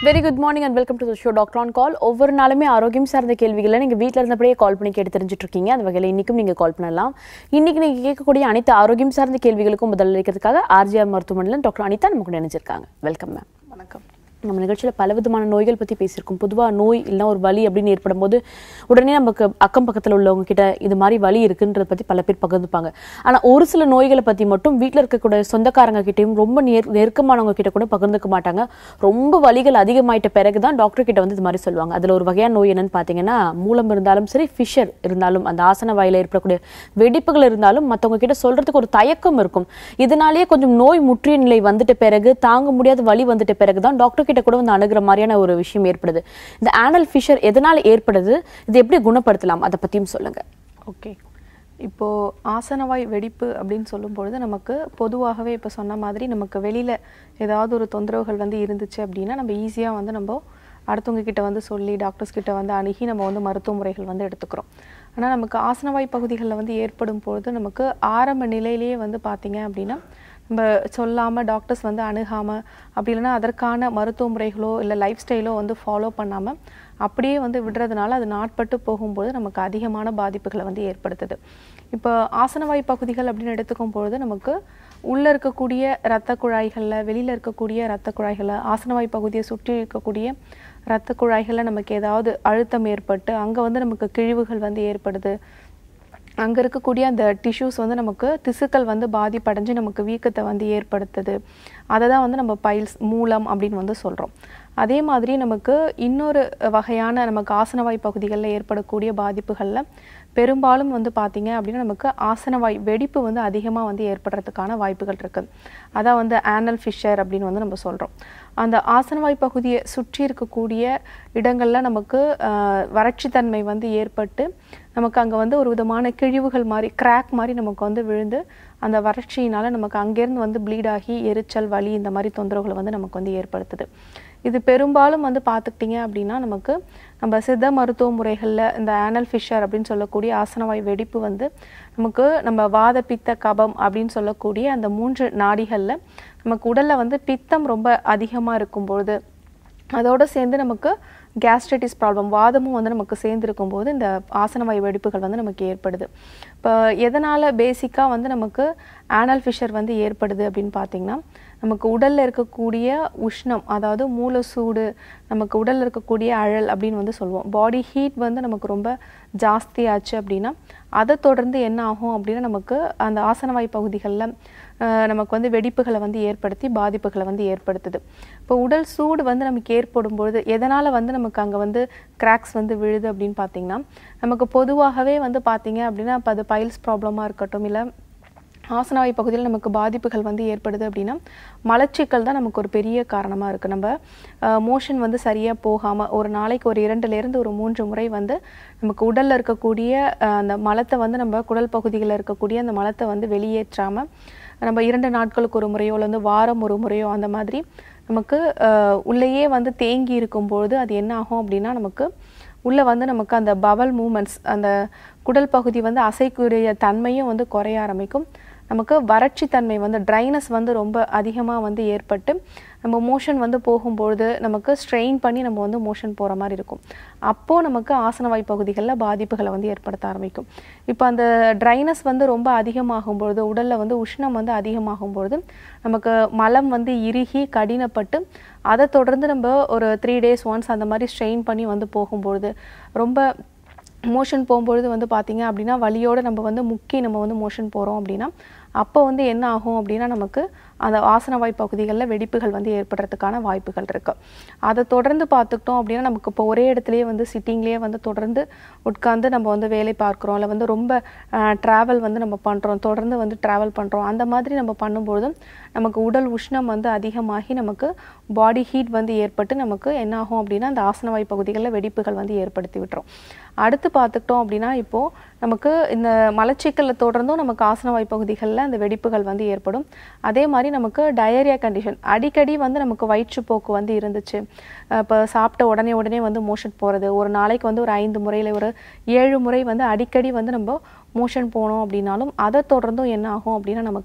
Very good morning and welcome to show doctor on call ஒவ்வொரு நாளுமே ஆரோக்கியம் சார்ந்த கேள்விகளை நீங்கள் வீட்டில் இருந்தபடியே கால் பண்ணி கேட்டு தெரிஞ்சுட்டு இருக்கீங்க அந்த வகையில் இன்றைக்கும் நீங்கள் கால் பண்ணலாம் இன்றைக்கி நீங்கள் கேட்கக்கூடிய அனைத்து ஆரோக்கியம் சார்ந்த கேள்விகளுக்கும் பதில் அளிக்கிறதுக்காக ஆர்ஜிஆர் மருத்துவமனையில் டாக்டர் அனிதா நமக்கு நினைச்சிருக்காங்க வெல்கம் மேம் வணக்கம் நம்ம நிகழ்ச்சியில் பல விதமான நோய்கள் பற்றி பேசியிருக்கோம் பொதுவாக நோய் இல்லைனா ஒரு வலி அப்படின்னு ஏற்படும் போது உடனே நமக்கு அக்கம் பக்கத்தில் உள்ளவங்க கிட்ட இது மாதிரி வலி இருக்குன்றத பற்றி பல பேர் பகிர்ந்துப்பாங்க ஆனால் ஒரு சில நோய்களை பற்றி மட்டும் வீட்டில் இருக்கக்கூடிய சொந்தக்காரங்க கிட்டயும் ரொம்ப நேர் நெருக்கமானவங்க கிட்ட கூட பகிர்ந்துக்க மாட்டாங்க ரொம்ப வலிகள் அதிகமாயிட்ட பிறகு தான் டாக்டர் கிட்ட வந்து இது மாதிரி சொல்லுவாங்க அதில் ஒரு வகையான நோய் என்னன்னு பார்த்தீங்கன்னா மூலம் இருந்தாலும் சரி ஃபிஷர் இருந்தாலும் அந்த ஆசன வாயில ஏற்படக்கூடிய வெடிப்புகள் இருந்தாலும் மற்றவங்க கிட்ட சொல்றதுக்கு ஒரு தயக்கம் இருக்கும் இதனாலேயே கொஞ்சம் நோய் முற்றிய நிலை வந்துட்ட பிறகு தாங்க முடியாத வலி வந்துட்ட பிறகு தான் டாக்டர் கிட்ட கூட வந்து அணுகிற மாதிரியான ஒரு விஷயம் ஏற்படுது இந்த ஆனல் ஃபிஷர் எதனால ஏற்படுது இது எப்படி குணப்படுத்தலாம் அதை பத்தியும் சொல்லுங்க ஓகே இப்போ ஆசனவாய் வெடிப்பு அப்படின்னு சொல்லும் பொழுது நமக்கு பொதுவாகவே இப்போ சொன்ன மாதிரி நமக்கு வெளியில ஏதாவது ஒரு தொந்தரவுகள் வந்து இருந்துச்சு அப்படின்னா நம்ம ஈஸியா வந்து நம்ம அடுத்தவங்க கிட்ட வந்து சொல்லி டாக்டர்ஸ் கிட்ட வந்து அணுகி நம்ம வந்து மருத்துவ முறைகள் வந்து எடுத்துக்கிறோம் ஆனா நமக்கு ஆசனவாய் பகுதிகளில் வந்து ஏற்படும் பொழுது நமக்கு ஆரம்ப நிலையிலேயே வந்து பார்த்தீங்க அப்படின்னா நம்ம சொல்லாமல் டாக்டர்ஸ் வந்து அணுகாமல் அப்படி இல்லைன்னா அதற்கான மருத்துவ முறைகளோ இல்லை லைஃப் ஸ்டைலோ வந்து ஃபாலோ பண்ணாமல் அப்படியே வந்து விடுறதுனால அது நாட்பட்டு போகும்போது நமக்கு அதிகமான பாதிப்புகளை வந்து ஏற்படுத்துது இப்போ ஆசனவாய் பகுதிகள் அப்படின்னு எடுத்துக்கும் பொழுது நமக்கு உள்ளே இருக்கக்கூடிய இரத்த குழாய்களில் வெளியில் இருக்கக்கூடிய இரத்த குழாய்களில் ஆசனவாய் பகுதியை சுற்றி இருக்கக்கூடிய இரத்த குழாய்களில் நமக்கு ஏதாவது அழுத்தம் ஏற்பட்டு அங்கே வந்து நமக்கு கிழிவுகள் வந்து ஏற்படுது அங்கே இருக்கக்கூடிய அந்த டிஷ்யூஸ் வந்து நமக்கு திசுக்கள் வந்து பாதிப்படைஞ்சு நமக்கு வீக்கத்தை வந்து ஏற்படுத்துது அதை தான் வந்து நம்ம பைல்ஸ் மூலம் அப்படின்னு வந்து சொல்கிறோம் அதே மாதிரி நமக்கு இன்னொரு வகையான நமக்கு ஆசனவாய் பகுதிகளில் ஏற்படக்கூடிய பாதிப்புகளில் பெரும்பாலும் வந்து பார்த்தீங்க அப்படின்னா நமக்கு ஆசனவாய் வெடிப்பு வந்து அதிகமாக வந்து ஏற்படுறதுக்கான வாய்ப்புகள் இருக்குது அதான் வந்து ஆனல் ஃபிஷர் அப்படின்னு வந்து நம்ம சொல்கிறோம் அந்த ஆசனவாய் பகுதியை சுற்றி இருக்கக்கூடிய இடங்களில் நமக்கு ஆஹ், வறட்சித்தன்மை வந்து ஏற்பட்டு நமக்கு அங்கே வந்து ஒரு விதமான கிழிவுகள் மாதிரி கிராக் மாதிரி நமக்கு வந்து விழுந்து அந்த வறட்சியினால நமக்கு அங்கேருந்து வந்து ப்ளீட் ஆகி எரிச்சல் வலி இந்த மாதிரி தொந்தரவுகளை வந்து நமக்கு வந்து ஏற்படுத்துது இது பெரும்பாலும் வந்து பார்த்துக்கிட்டிங்க அப்படின்னா நமக்கு நம்ம சித்த மருத்துவ முறைகளில் இந்த ஆனல் ஃபிஷர் அப்படின்னு சொல்லக்கூடிய ஆசனவாய் வெடிப்பு வந்து நமக்கு நம்ம வாத பித்த கபம் அப்படின்னு சொல்லக்கூடிய அந்த மூன்று நாடிகளில் நமக்கு உடலில் வந்து பித்தம் ரொம்ப அதிகமாக இருக்கும் பொழுது அதோடு சேர்ந்து நமக்கு கேஸ்ட்ரைட்டிஸ் ப்ராப்ளம் வாதமும் வந்து நமக்கு சேர்ந்து இருக்கும்போது இந்த ஆசனவாய் வெடிப்புகள் வந்து நமக்கு ஏற்படுது இப்போ எதனால் பேசிக்காக வந்து நமக்கு ஆனல் ஃபிஷர் வந்து ஏற்படுது அப்படின்னு பார்த்தீங்கன்னா நமக்கு உடலில் இருக்கக்கூடிய உஷ்ணம் அதாவது மூல சூடு நமக்கு உடலில் இருக்கக்கூடிய அழல் அப்படின்னு வந்து சொல்லுவோம் பாடி ஹீட் வந்து நமக்கு ரொம்ப ஜாஸ்தியாச்சு அப்படின்னா அதை தொடர்ந்து என்ன ஆகும் அப்படின்னா நமக்கு அந்த ஆசனவாய் பகுதிகளில் அஹ், நமக்கு வந்து வெடிப்புகளை வந்து ஏற்படுத்தி பாதிப்புகளை வந்து ஏற்படுத்துது இப்போ உடல் சூடு வந்து நமக்கு ஏற்படும் பொழுது எதனால் வந்து நமக்கு அங்கே வந்து கிராக்ஸ் வந்து விழுது அப்படின்னு பார்த்தீங்கன்னா நமக்கு பொதுவாகவே வந்து பார்த்தீங்க அப்படின்னா இப்போ அது பைல்ஸ் ப்ராப்ளமாக இருக்கட்டும் இல்லை ஆசனவாய் பகுதியில் நமக்கு பாதிப்புகள் வந்து ஏற்படுது அப்படின்னா மலச்சிக்கல் தான் நமக்கு ஒரு பெரிய காரணமாக இருக்குது நம்ம மோஷன் வந்து சரியாக போகாமல் ஒரு நாளைக்கு ஒரு இரண்டுலேருந்து ஒரு மூன்று முறை வந்து நமக்கு உடலில் இருக்கக்கூடிய அஹ், அந்த மலத்தை வந்து நம்ம குடல் பகுதிகளில் இருக்கக்கூடிய அந்த மலத்தை வந்து வெளியேற்றாமல் நம்ம இரண்டு நாட்களுக்கு ஒரு முறையோ இல்லை வந்து வாரம் ஒரு முறையோ அந்த மாதிரி நமக்கு அஹ், உள்ளேயே வந்து தேங்கி இருக்கும்பொழுது அது என்ன ஆகும் அப்படின்னா நமக்கு உள்ளே வந்து நமக்கு அந்த பவல் மூமெண்ட்ஸ் அந்த குடல் பகுதி வந்து அசைக்கூடிய தன்மையும் வந்து குறைய ஆரம்பிக்கும் நமக்கு வறட்சி தன்மை வந்து ட்ரைனஸ் வந்து ரொம்ப அதிகமாக வந்து ஏற்பட்டு நம்ம மோஷன் வந்து போகும்பொழுது நமக்கு ஸ்ட்ரெயின் பண்ணி நம்ம வந்து மோஷன் போகிற மாதிரி இருக்கும் அப்போது நமக்கு ஆசனவாய் பகுதிகளில் பாதிப்புகளை வந்து ஏற்படுத்த ஆரம்பிக்கும் இப்போ அந்த ட்ரைனஸ் வந்து ரொம்ப அதிகமாகும் பொழுது உடலில் வந்து உஷ்ணம் வந்து அதிகமாகும் பொழுது நமக்கு மலம் வந்து இறுகி கடினப்பட்டு அதை தொடர்ந்து நம்ம ஒரு த்ரீ டேஸ் ஒன்ஸ் அந்த மாதிரி ஸ்ட்ரெயின் பண்ணி வந்து போகும்பொழுது ரொம்ப மோஷன் போகும்பொழுது வந்து பார்த்தீங்க அப்படின்னா வலியோட நம்ம வந்து முக்கி நம்ம வந்து மோஷன் போகிறோம் அப்படின்னா அப்போ வந்து என்ன ஆகும் அப்படின்னா நமக்கு அந்த ஆசனவாய் பகுதிகளில் வெடிப்புகள் வந்து ஏற்படுறதுக்கான வாய்ப்புகள் இருக்குது அதை தொடர்ந்து பார்த்துக்கிட்டோம் அப்படின்னா நமக்கு இப்போ ஒரே இடத்துலையே வந்து சிட்டிங்லேயே வந்து தொடர்ந்து உட்கார்ந்து நம்ம வந்து வேலை பார்க்குறோம் இல்லை வந்து ரொம்ப ட்ராவல் வந்து நம்ம பண்ணுறோம் தொடர்ந்து வந்து ட்ராவல் பண்ணுறோம் அந்த மாதிரி நம்ம பண்ணும்பொழுதும் நமக்கு உடல் உஷ்ணம் வந்து அதிகமாகி நமக்கு பாடி ஹீட் வந்து ஏற்பட்டு நமக்கு என்ன ஆகும் அப்படின்னா அந்த ஆசனவாய் பகுதிகளில் வெடிப்புகள் வந்து ஏற்படுத்தி விட்டுரும் அடுத்து பார்த்துக்கிட்டோம் அப்படின்னா இப்போது நமக்கு இந்த மலச்சிக்கலை தொடர்ந்தும் நமக்கு ஆசனவாய் பகுதிகளில் அந்த வெடிப்புகள் வந்து ஏற்படும் அதே மாதிரி நமக்கு டயரியா கண்டிஷன் அடிக்கடி வந்து நமக்கு வயிற்றுப்போக்கு வந்து இருந்துச்சு இப்போ சாப்பிட்ட உடனே உடனே வந்து மோஷன் போகிறது ஒரு நாளைக்கு வந்து ஒரு ஐந்து முறையில் ஒரு ஏழு முறை வந்து அடிக்கடி வந்து நம்ம மோஷன் போனோம் அப்படின்னாலும் அதை தொடர்ந்தும் என்ன ஆகும் அப்படின்னா நமக்கு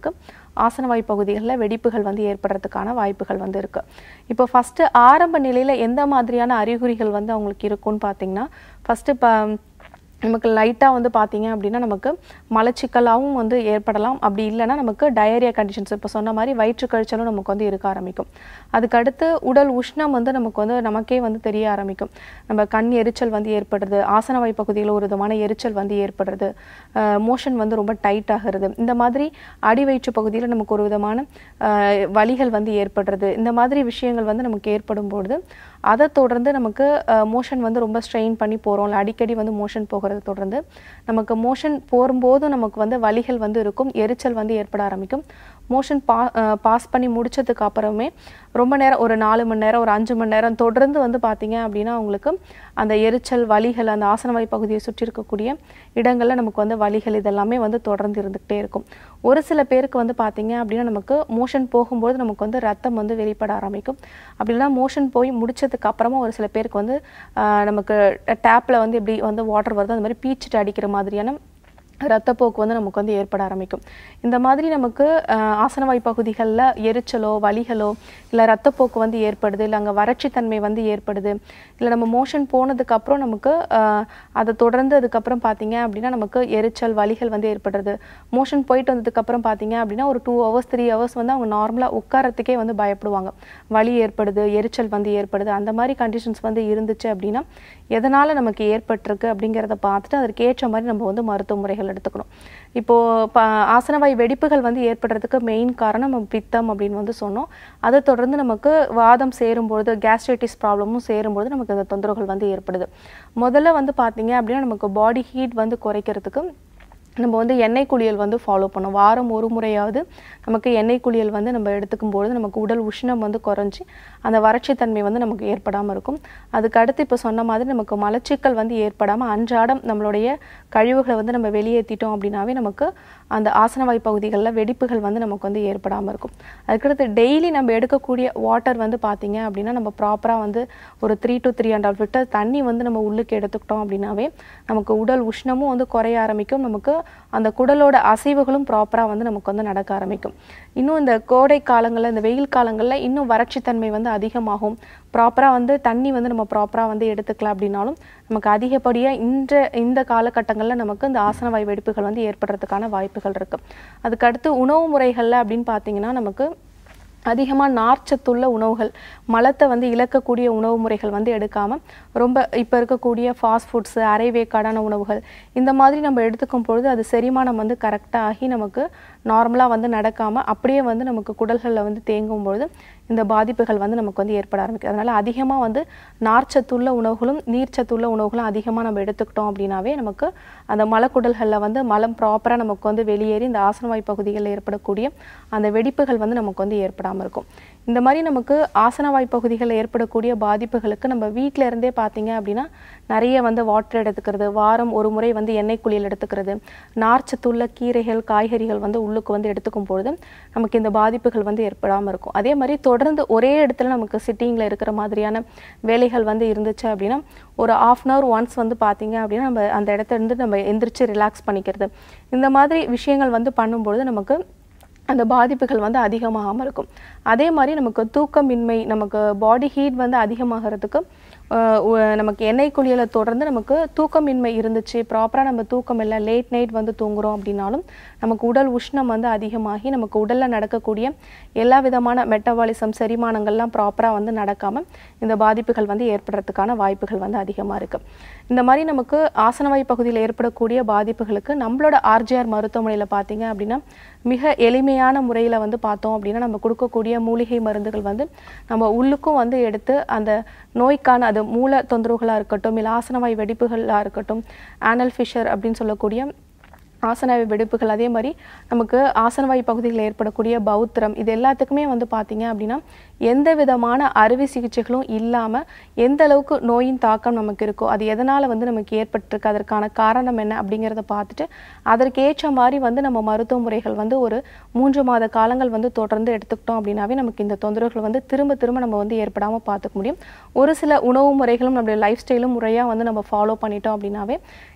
ஆசனவாய் பகுதிகளில் வெடிப்புகள் வந்து ஏற்படுறதுக்கான வாய்ப்புகள் வந்து இருக்கு இப்போ ஃபஸ்ட்டு ஆரம்ப நிலையில் எந்த மாதிரியான அறிகுறிகள் வந்து அவங்களுக்கு இருக்கும்னு பார்த்தீங்கன்னா ஃபஸ்ட்டு இப்போ நமக்கு லைட்டாக வந்து பார்த்தீங்க அப்படின்னா நமக்கு மலச்சிக்கலாகவும் வந்து ஏற்படலாம் அப்படி இல்லைன்னா நமக்கு டயரியா கண்டிஷன்ஸ் இப்போ சொன்ன மாதிரி வயிற்று கழிச்சலும் நமக்கு வந்து இருக்க ஆரம்பிக்கும் அதுக்கடுத்து உடல் உஷ்ணம் வந்து நமக்கு வந்து நமக்கே வந்து தெரிய ஆரம்பிக்கும் நம்ம கண் எரிச்சல் வந்து ஏற்படுறது ஆசனவாய் பகுதியில் ஒரு விதமான எரிச்சல் வந்து ஏற்படுறது மோஷன் வந்து ரொம்ப டைட் ஆகிறது இந்த மாதிரி அடி வயிற்று பகுதியில் நமக்கு ஒரு விதமான அஹ், வலிகள் வந்து ஏற்படுறது இந்த மாதிரி விஷயங்கள் வந்து நமக்கு ஏற்படும் பொழுது அதை தொடர்ந்து நமக்கு மோஷன் வந்து ரொம்ப ஸ்ட்ரெயின் பண்ணி போகிறோம் இல்லை அடிக்கடி வந்து மோஷன் போகிறத தொடர்ந்து நமக்கு மோஷன் போகும்போது நமக்கு வந்து வலிகள் வந்து இருக்கும் எரிச்சல் வந்து ஏற்பட ஆரம்பிக்கும் மோஷன் பா பாஸ் பண்ணி முடிச்சதுக்கு அப்புறமே ரொம்ப நேரம் ஒரு நாலு மணி நேரம் ஒரு அஞ்சு மணி நேரம் தொடர்ந்து வந்து பார்த்தீங்க அப்படின்னா அவங்களுக்கு அந்த எரிச்சல் வலிகள் அந்த ஆசனவாய் பகுதியை சுற்றி இருக்கக்கூடிய இடங்களில் நமக்கு வந்து வலிகள் இதெல்லாமே வந்து தொடர்ந்து இருந்துக்கிட்டே இருக்கும் ஒரு சில பேருக்கு வந்து பார்த்தீங்க அப்படின்னா நமக்கு மோஷன் போகும்போது நமக்கு வந்து ரத்தம் வந்து வெளிப்பட ஆரம்பிக்கும் அப்படின்னா மோஷன் போய் முடிச்சதுக்கு அப்புறமா ஒரு சில பேருக்கு வந்து ஆஹ், நமக்கு டேப்பில் வந்து எப்படி வந்து வாட்டர் வருதோ அந்த மாதிரி பீச்சிட்டு அடிக்கிற மாதிரியான ரத்தப்போக்கு வந்து நமக்கு வந்து ஏற்பட ஆரம்பிக்கும் இந்த மாதிரி நமக்கு ஆஹ், ஆசனவாய் பகுதிகளில் எரிச்சலோ வலிகளோ இல்லை ரத்தப்போக்கு வந்து ஏற்படுது இல்லை அங்கே வறட்சித்தன்மை வந்து ஏற்படுது இல்லை நம்ம மோஷன் போனதுக்கு அப்புறம் நமக்கு ஆஹ், அதை தொடர்ந்து அதுக்கப்புறம் பார்த்தீங்க அப்படின்னா நமக்கு எரிச்சல் வலிகள் வந்து ஏற்படுறது மோஷன் போயிட்டு வந்ததுக்கப்புறம் பார்த்தீங்க அப்படின்னா ஒரு டூ ஹவர்ஸ் த்ரீ ஹவர்ஸ் வந்து அவங்க நார்மலாக உட்காரத்துக்கே வந்து பயப்படுவாங்க வலி ஏற்படுது எரிச்சல் வந்து ஏற்படுது அந்த மாதிரி கண்டிஷன்ஸ் வந்து இருந்துச்சு அப்படின்னா எதனால் நமக்கு ஏற்பட்டிருக்கு அப்படிங்கிறத பார்த்துட்டு அதற்கு ஏற்ற மாதிரி நம்ம வந்து மருத்துவ முறைகள் எடுத்துக்கணும் இப்போது ப ஆசனவாய் வெடிப்புகள் வந்து ஏற்படுறதுக்கு மெயின் காரணம் நம்ம பித்தம் அப்படின்னு வந்து சொன்னோம் அதை தொடர்ந்து நமக்கு வாதம் சேரும்பொழுது கேஸ்ட்ரைட்டிஸ் ப்ராப்ளமும் சேரும்பொழுது நமக்கு அந்த தொந்தரவுகள் வந்து ஏற்படுது முதல்ல வந்து பார்த்தீங்க அப்படின்னா நமக்கு பாடி ஹீட் வந்து குறைக்கிறதுக்கு நம்ம வந்து எண்ணெய் குளியல் வந்து ஃபாலோ பண்ணோம் வாரம் ஒரு முறையாவது நமக்கு எண்ணெய் குளியல் வந்து நம்ம எடுத்துக்கும் பொழுது நமக்கு உடல் உஷ்ணம் வந்து குறைஞ்சி அந்த வறட்சித்தன்மை வந்து நமக்கு ஏற்படாமல் இருக்கும் அதுக்கு அடுத்து இப்போ சொன்ன மாதிரி நமக்கு மலச்சிக்கல் வந்து ஏற்படாமல் அன்றாடம் நம்மளுடைய கழிவுகளை வந்து நம்ம வெளியேற்றிட்டோம் அப்படின்னாவே நமக்கு அந்த ஆசனவாய் பகுதிகளில் வெடிப்புகள் வந்து நமக்கு வந்து ஏற்படாமல் இருக்கும் அதுக்கடுத்து டெய்லி நம்ம எடுக்கக்கூடிய வாட்டர் வந்து பார்த்தீங்க அப்படின்னா நம்ம ப்ராப்பராக வந்து ஒரு three to three and half litre தண்ணி வந்து நம்ம உள்ளுக்கு எடுத்துக்கிட்டோம் அப்படின்னாவே நமக்கு உடல் உஷ்ணமும் வந்து குறைய ஆரம்பிக்கும் நமக்கு அந்த குடலோட அசைவுகளும் ப்ராப்பராக வந்து நமக்கு வந்து நடக்க ஆரம்பிக்கும் இன்னும் இந்த கோடை காலங்களில் இந்த வெயில் காலங்களில் இன்னும் வறட்சித்தன்மை வந்து அதிகமாகும் ப்ராப்பராக வந்து தண்ணி வந்து நம்ம ப்ராப்பராக வந்து எடுத்துக்கலாம் அப்படின்னாலும் நமக்கு அதிகப்படியாக இந்த இந்த காலகட்டங்களில் நமக்கு இந்த ஆசனவாய் வெடிப்புகள் வந்து ஏற்படுறதுக்கான வாய்ப்புகள் இருக்குது அதுக்கடுத்து உணவு முறைகளில் அப்படின்னு பார்த்தீங்கன்னா நமக்கு அதிகமாக நார்ச்சத்துள்ள உணவுகள் மலத்தை வந்து இழக்கக்கூடிய உணவு முறைகள் வந்து எடுக்காமல் ரொம்ப இப்போ இருக்கக்கூடிய ஃபாஸ்ட் ஃபுட்ஸு அரைவேக்காடான உணவுகள் இந்த மாதிரி நம்ம எடுத்துக்கும் பொழுது அது செரிமானம் வந்து கரெக்டாக ஆகி நமக்கு நார்மலாக வந்து நடக்காமல் அப்படியே வந்து நமக்கு குடல்களில் வந்து தேங்கும் பொழுது இந்த பாதிப்புகள் வந்து நமக்கு வந்து ஏற்பட ஆரம்பிக்கும் அதனால் அதிகமாக வந்து நார்ச்சத்துள்ள உணவுகளும் நீர்ச்சத்துள்ள உணவுகளும் அதிகமாக நம்ம எடுத்துக்கிட்டோம் அப்படின்னாவே நமக்கு அந்த மலக்குடல்களில் வந்து மலம் ப்ராப்பராக நமக்கு வந்து வெளியேறி இந்த ஆசனவாய் பகுதிகளில் ஏற்படக்கூடிய அந்த வெடிப்புகள் வந்து நமக்கு வந்து ஏற்படாமல் இருக்கும் இந்த மாதிரி நமக்கு ஆசனவாய் பகுதிகளில் ஏற்படக்கூடிய பாதிப்புகளுக்கு நம்ம வீட்டில இருந்தே பார்த்தீங்க அப்படின்னா நிறைய வந்து வாட்டர் எடுத்துக்கிறது வாரம் ஒரு முறை வந்து எண்ணெய் குளியல் எடுத்துக்கிறது நார்ச்சத்துள்ள கீரைகள் காய்கறிகள் வந்து உள்ளுக்கு வந்து எடுத்துக்கும் பொழுது நமக்கு இந்த பாதிப்புகள் வந்து ஏற்படாமல் இருக்கும் அதே மாதிரி தொடர்ந்து ஒரே இடத்துல நமக்கு சிட்டிங்கில் இருக்கிற மாதிரியான வேலைகள் வந்து இருந்துச்சு அப்படின்னா ஒரு ஆஃப் அன் ஹவர் ஒன்ஸ் வந்து பார்த்தீங்க அப்படின்னா நம்ம அந்த இடத்த இருந்து நம்ம எந்திரிச்சு ரிலாக்ஸ் பண்ணிக்கிறது இந்த மாதிரி விஷயங்கள் வந்து பண்ணும்பொழுது நமக்கு அந்த பாதிப்புகள் வந்து அதிகமாகாமல் இருக்கும் அதே மாதிரி நமக்கு தூக்கமின்மை நமக்கு பாடி ஹீட் வந்து அதிகமாகிறதுக்கு ஆஹ் உ- நமக்கு எண்ணெய் குளியலை தொடர்ந்து நமக்கு தூக்கமின்மை இருந்துச்சு ப்ராப்பராக நம்ம தூக்கம் இல்லை லேட் நைட் வந்து தூங்குறோம் அப்படின்னாலும் நமக்கு உடல் உஷ்ணம் வந்து அதிகமாகி நமக்கு உடலில் நடக்கக்கூடிய எல்லா விதமான மெட்டபாலிசம் செரிமானங்கள்லாம் ப்ராப்பராக வந்து நடக்காமல் இந்த பாதிப்புகள் வந்து ஏற்படுறதுக்கான வாய்ப்புகள் வந்து அதிகமாக இருக்குது இந்த மாதிரி நமக்கு ஆசனவாய் பகுதியில் ஏற்படக்கூடிய பாதிப்புகளுக்கு நம்மளோட ஆர்ஜிஆர் மருத்துவமனையில் பார்த்தீங்க அப்படின்னா மிக எளிமையான முறையில் வந்து பார்த்தோம் அப்படின்னா நம்ம கொடுக்கக்கூடிய மூலிகை மருந்துகள் வந்து நம்ம உள்ளுக்கும் வந்து எடுத்து அந்த நோய்க்கான அது மூல தொந்தரவுகளாக இருக்கட்டும் இல்லை ஆசனவாய் வெடிப்புகளாக இருக்கட்டும் ஆனல் ஃபிஷர் அப்படின்னு சொல்லக்கூடிய ஆசனவாய் வெடிப்புகள் அதே மாதிரி நமக்கு ஆசனவாய் பகுதிகளில் ஏற்படக்கூடிய பௌத்திரம் இது எல்லாத்துக்குமே வந்து பார்த்தீங்க அப்படின்னா எந்த விதமான அறுவை சிகிச்சைகளும் இல்லாமல் எந்த அளவுக்கு நோயின் தாக்கம் நமக்கு இருக்கோ அது எதனால் வந்து நமக்கு ஏற்பட்டிருக்கு அதற்கான காரணம் என்ன அப்படிங்கிறத பார்த்துட்டு அதற்கேற்ற மாதிரி வந்து நம்ம மருத்துவ முறைகள் வந்து ஒரு மூன்று மாத காலங்கள் வந்து தொடர்ந்து எடுத்துக்கிட்டோம் அப்படின்னாவே நமக்கு இந்த தொந்தரவுகள் வந்து திரும்ப திரும்ப நம்ம வந்து ஏற்படாமல் பார்த்துக்க முடியும் ஒரு சில உணவு முறைகளும் நம்மளுடைய லைஃப் ஸ்டைலும் முறையாக வந்து நம்ம ஃபாலோ பண்ணிட்டோம் அப்படின்னாவே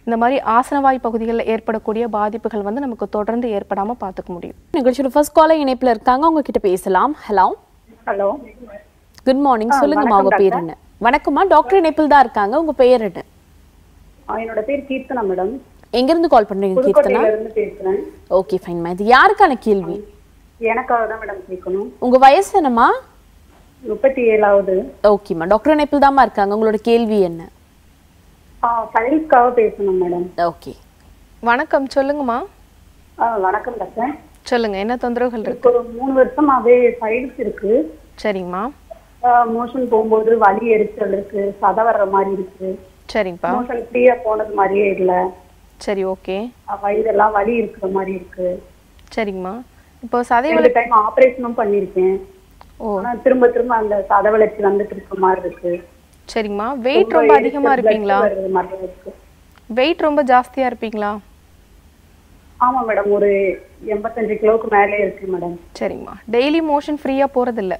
இந்த மாதிரி ஆசனவாய் பகுதிகளில் ஏற்படக்கூடிய பாதிப்புகள் வந்து நமக்கு தொடர்ந்து ஏற்படாமல் பார்த்துக்க முடியும் நிகழ்ச்சியோட ஃபர்ஸ்ட் காலர் இணைப்புல இருக்காங்க அவங்க கிட்ட பேசலாம் ஹலோ ஹலோ குட் மார்னிங் சொல்லுங்கம்மா உங்க பேர் என்ன வணக்கம்மா டாக்டர் இணைப்பில் தான் இருக்காங்க உங்க பெயர் என்ன ஆ, என்னோட பேர் கீர்த்தனா மேடம் எங்க இருந்து கால் பண்றீங்க கீர்த்தனா புதுக்கோட்டையில இருந்து பேசுறேன் ஓகே ஃபைன்மா இது யாருக்கான கேள்வி எனக்காக தான் மேடம் கேட்கணும் உங்க வயசு என்னம்மா முப்பத்தி ஏழாவது ஓகேம்மா டாக்டர் இணைப்பில் தாம்மா இருக்காங்க உங்களோட கேள்வி என்ன ஆ ஃபைல்ஸ்க்காக பேசணும் மேடம் ஓகே வணக்கம் சொல்லுங்கம்மா ஆ வணக்கம் டாக்டர் சொல்லுங்க என்ன தொந்தரவுகள் இருக்கு இப்போ ஒரு மூணு வருஷமாவே ஃபைல்ஸ் இருக்கு சரிங்கம்மா மோஷன் போகும்போது வலி எரிச்சல் இருக்கு சதை வர்ற மாதிரி இருக்கு சரிங்கப்பா மோஷன் ஃப்ரீயா போனது மாதிரியே இல்ல சரி ஓகே ஆ, வயிறெல்லாம் வலி இருக்கிற மாதிரி இருக்கு சரிங்கம்மா இப்போ சதை ரெண்டு டைம் ஆபரேஷனும் பண்ணிருக்கேன் ஓ ஆனா திரும்ப திரும்ப அந்த சதை வளர்ச்சி வந்துட்டு இருக்க மாதிரி இருக்கு சரிங்கம்மா வெயிட் ரொம்ப அதிகமா எரிச்சல், இருப்பீங்களா blood வர்றது மாதிரி இருக்கு வெயிட் ரொம்ப ஜாஸ்தியா இருப்பீங்களா ஆமா மேடம் ஒரு எண்பத்தஞ்சு கிலோவுக்கு மேலே இருக்கு மேடம் சரிங்கம்மா டெய்லி மோஷன் ஃப்ரீயா போறதில்ல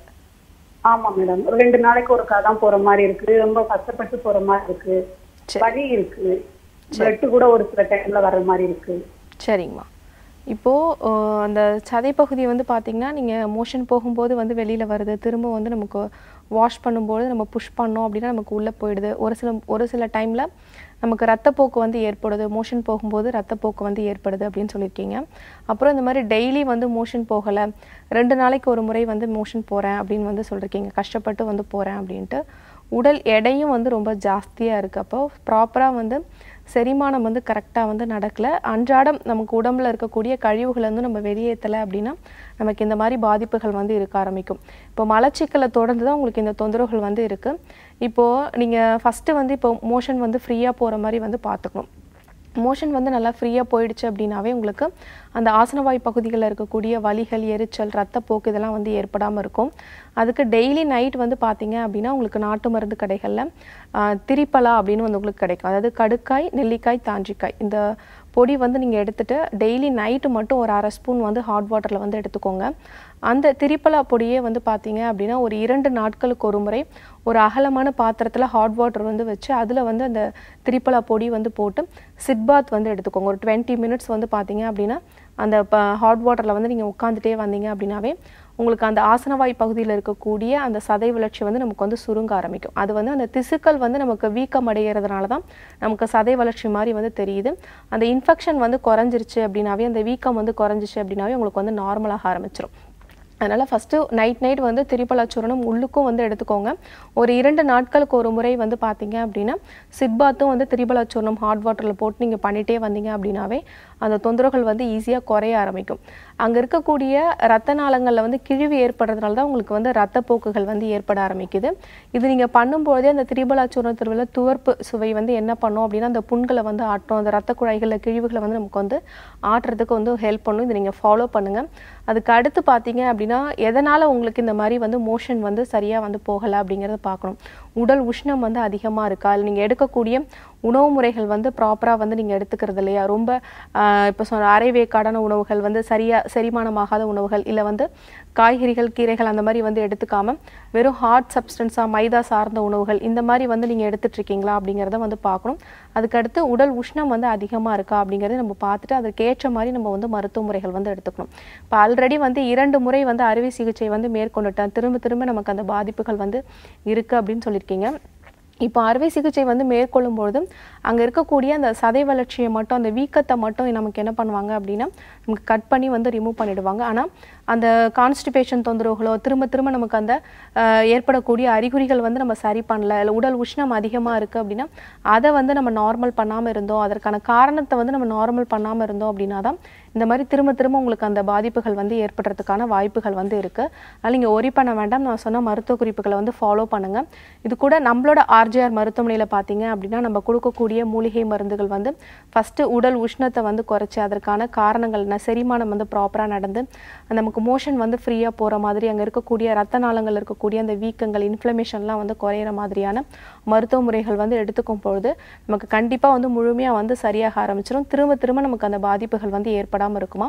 ஆமா மேடம் ஒரு ரெண்டு நாளைக்கு ஒருக்கா தான் போற மாதிரி இருக்கு ரொம்ப கஷ்டப்பட்டு போற மாதிரி இருக்கு வலி இருக்கு பிளட் கூட ஒரு சில டைம்ல வர்ற மாதிரி இருக்கு சரிங்கம்மா இப்போ அஹ், அந்த சதைப்பகுதி வந்து பாத்தீங்கன்னா நீங்க மோஷன் போகும்போது வந்து வெளியில வருது திரும்ப வந்து நமக்கு வாஷ் பண்ணும்போது நம்ம புஷ் பண்ணோம் அப்படின்னா நமக்கு உள்ள போயிடுது ஒரு சில ஒரு சில டைம்ல நமக்கு ரத்தப்போக்கு வந்து ஏற்படுது மோஷன் போகும்போது ரத்தப்போக்கு வந்து ஏற்படுது அப்படின்னு சொல்லியிருக்கீங்க அப்புறம் இந்த மாதிரி டெய்லி வந்து மோஷன் போகலை ரெண்டு நாளைக்கு ஒரு முறை வந்து மோஷன் போகிறேன் அப்படின்னு வந்து சொல்லியிருக்கீங்க கஷ்டப்பட்டு வந்து போகிறேன் அப்படின்ட்டு உடல் எடையும் வந்து ரொம்ப ஜாஸ்தியாக இருக்குது அப்போ ப்ராப்பராக வந்து செரிமானம் வந்து கரெக்டாக வந்து நடக்கல அன்றாடம் நமக்கு உடம்புல இருக்கக்கூடிய கழிவுகளை வந்து நம்ம வெளியேற்றலை அப்படின்னா நமக்கு இந்த மாதிரி பாதிப்புகள் வந்து இருக்க ஆரம்பிக்கும் இப்போ மலச்சிக்கலை தொடர்ந்து தான் உங்களுக்கு இந்த தொந்தரவுகள் வந்து இருக்குது இப்போது நீங்கள் ஃபஸ்ட்டு வந்து இப்போ மோஷன் வந்து ஃப்ரீயாக போகிற மாதிரி வந்து பார்த்துக்கணும் மோஷன் வந்து நல்லா ஃப்ரீயாக போயிடுச்சு அப்படின்னாவே உங்களுக்கு அந்த ஆசனவாய் பகுதிகளில் இருக்கக்கூடிய வலிகள் எரிச்சல் ரத்தப்போக்கு இதெல்லாம் வந்து ஏற்படாமல் இருக்கும் அதுக்கு டெய்லி நைட் வந்து பார்த்தீங்க அப்படின்னா உங்களுக்கு நாட்டு மருந்து கடைகளில் திரிப்பலா அப்படின்னு வந்து உங்களுக்கு கிடைக்கும் அதாவது கடுக்காய் நெல்லிக்காய் தாஞ்சிக்காய் இந்த பொடி வந்து நீங்கள் எடுத்துட்டு டெய்லி நைட்டு மட்டும் ஒரு அரை ஸ்பூன் வந்து ஹாட் வாட்டரில் வந்து எடுத்துக்கோங்க அந்த திரிப்பலா பொடியே வந்து பார்த்தீங்க அப்படின்னா ஒரு இரண்டு நாட்களுக்கு ஒரு முறை ஒரு அகலமான பாத்திரத்தில் ஹாட் வாட்டர் வந்து வச்சு அதில் வந்து அந்த திரிப்பலா பொடி வந்து போட்டு சிட் பாத் வந்து எடுத்துக்கோங்க ஒரு டுவெண்ட்டி மினிட்ஸ் வந்து பார்த்தீங்க அப்படின்னா அந்த ஹாட் வாட்டரில் வந்து நீங்கள் உட்காந்துட்டே வந்தீங்க அப்படின்னாவே உங்களுக்கு அந்த ஆசனவாய் பகுதியில் இருக்கக்கூடிய அந்த சதை வளர்ச்சி வந்து நமக்கு வந்து சுருங்க ஆரம்பிக்கும் அது வந்து அந்த திசுக்கள் வந்து நமக்கு வீக்கம் அடைகிறதுனால தான் நமக்கு சதை வளர்ச்சி மாதிரி வந்து தெரியுது அந்த இன்ஃபெக்ஷன் வந்து குறைஞ்சிருச்சு அப்படின்னாவே அந்த வீக்கம் வந்து குறைஞ்சிச்சு அப்படின்னாவே உங்களுக்கு வந்து நார்மலாக ஆரம்பிச்சிடும் அதனால் ஃபஸ்ட்டு நைட் நைட் வந்து திரிபலச்சூரணம் உள்ளுக்கும் வந்து எடுத்துக்கோங்க ஒரு இரண்டு நாட்களுக்கு ஒரு முறை வந்து பார்த்தீங்க அப்படின்னா சிட்பாத்தும் வந்து திரிபலச்சூர்ணம் ஹாட் வாட்டரில் போட்டு நீங்கள் பண்ணிகிட்டே வந்தீங்க அப்படின்னாவே அந்த தொந்தரவுகள் வந்து ஈஸியாக குறைய ஆரம்பிக்கும் அங்கே இருக்கக்கூடிய ரத்த நாளங்களில் வந்து கிழிவு ஏற்படுறதுனால தான் உங்களுக்கு வந்து ரத்தப்போக்குகள் வந்து ஏற்பட ஆரம்பிக்குது இது நீங்கள் பண்ணும்போதே அந்த திரிபலாச்சூர்ணத்தில் உள்ள துவர்ப்பு சுவை வந்து என்ன பண்ணும் அப்படின்னா அந்த புண்களை வந்து ஆட்டும் அந்த ரத்த குழாய்களில் கிழிவுகளை வந்து நமக்கு வந்து ஆட்டுறதுக்கு வந்து ஹெல்ப் பண்ணும் இதை நீங்கள் ஃபாலோ பண்ணுங்கள் அதுக்கு அடுத்து பார்த்தீங்க அப்படின்னா எதனால் உங்களுக்கு இந்த மாதிரி வந்து மோஷன் வந்து சரியாக வந்து போகலை அப்படிங்கிறத பார்க்கணும் உடல் உஷ்ணம் வந்து அதிகமாக இருக்கா இல்லை நீங்கள் எடுக்கக்கூடிய உணவு முறைகள் வந்து ப்ராப்பராக வந்து நீங்கள் எடுத்துக்கிறது இல்லையா ரொம்ப இப்போ சொன்ன அரைவேக்காடான உணவுகள் வந்து சரியாக செரிமானமாகாத உணவுகள் இல்லை வந்து காய்கறிகள் கீரைகள் அந்த மாதிரி வந்து எடுத்துக்காம வெறும் ஹார்ட் சப்ஸ்டன்ஸாக மைதா சார்ந்த உணவுகள் இந்த மாதிரி வந்து நீங்கள் எடுத்துட்டு இருக்கீங்களா அப்படிங்கிறத வந்து பார்க்கணும் அதுக்கடுத்து உடல் உஷ்ணம் வந்து அதிகமாக இருக்கா அப்படிங்கிறத நம்ம பார்த்துட்டு அதுக்கேற்ற மாதிரி நம்ம வந்து மருத்துவ முறைகள் வந்து எடுத்துக்கணும் இப்போ ஆல்ரெடி வந்து இரண்டு முறை வந்து அறுவை சிகிச்சை வந்து மேற்கொண்டுட்டேன் திரும்ப திரும்ப நமக்கு அந்த பாதிப்புகள் வந்து இருக்குது அப்படின்னு சொல்லியிருக்கீங்க இப்போ அறுவை சிகிச்சை வந்து மேற்கொள்ளும் பொழுது அங்கே இருக்கக்கூடிய அந்த சதை வளர்ச்சியை மட்டும் அந்த வீக்கத்தை மட்டும் நமக்கு என்ன பண்ணுவாங்க அப்படின்னா நமக்கு கட் பண்ணி வந்து ரிமூவ் பண்ணிடுவாங்க ஆனால் அந்த கான்ஸ்டிபேஷன் தொந்தரவுகளோ திரும்ப திரும்ப நமக்கு அந்த அஹ், ஏற்படக்கூடிய அறிகுறிகள் வந்து நம்ம சரி பண்ணல இல்லை உடல் உஷ்ணம் அதிகமாக இருக்குது அப்படின்னா அதை வந்து நம்ம நார்மல் பண்ணாமல் இருந்தோம் அதற்கான காரணத்தை வந்து நம்ம நார்மல் பண்ணாமல் இருந்தோம் அப்படின்னா தான் இந்த மாதிரி திரும்ப திரும்ப உங்களுக்கு அந்த பாதிப்புகள் வந்து ஏற்படுறதுக்கான வாய்ப்புகள் வந்து இருக்குது அதனால் நீங்கள் ஒரி பண்ண வேண்டாம் நான் சொன்ன மருத்துவ குறிப்புகளை வந்து ஃபாலோ பண்ணுங்கள் இது கூட நம்மளோட ஆர்ஜிஆர் மருத்துவமனையில் பார்த்தீங்க அப்படின்னா நம்ம கொடுக்கக்கூடிய மூலிகை மருந்துகள் வந்து ஃபஸ்ட்டு உடல் உஷ்ணத்தை வந்து குறைச்சி அதற்கான காரணங்கள் என்ன செரிமானம் வந்து ப்ராப்பராக நடந்து நமக்கு மோஷன் வந்து ஃப்ரீயாக போகிற மாதிரி அங்கே இருக்கக்கூடிய ரத்த நாளங்கள் இருக்கக்கூடிய அந்த வீக்கங்கள் இன்ஃப்ளமேஷன்லாம் வந்து குறையிற மாதிரியான மருத்துவ முறைகள் வந்து எடுத்துக்கும் பொழுது நமக்கு கண்டிப்பாக வந்து முழுமையாக வந்து சரியாக ஆரம்பிச்சிடும் திரும்ப திரும்ப நமக்கு அந்த பாதிப்புகள் வந்து ஏற்படாமல் இருக்குமா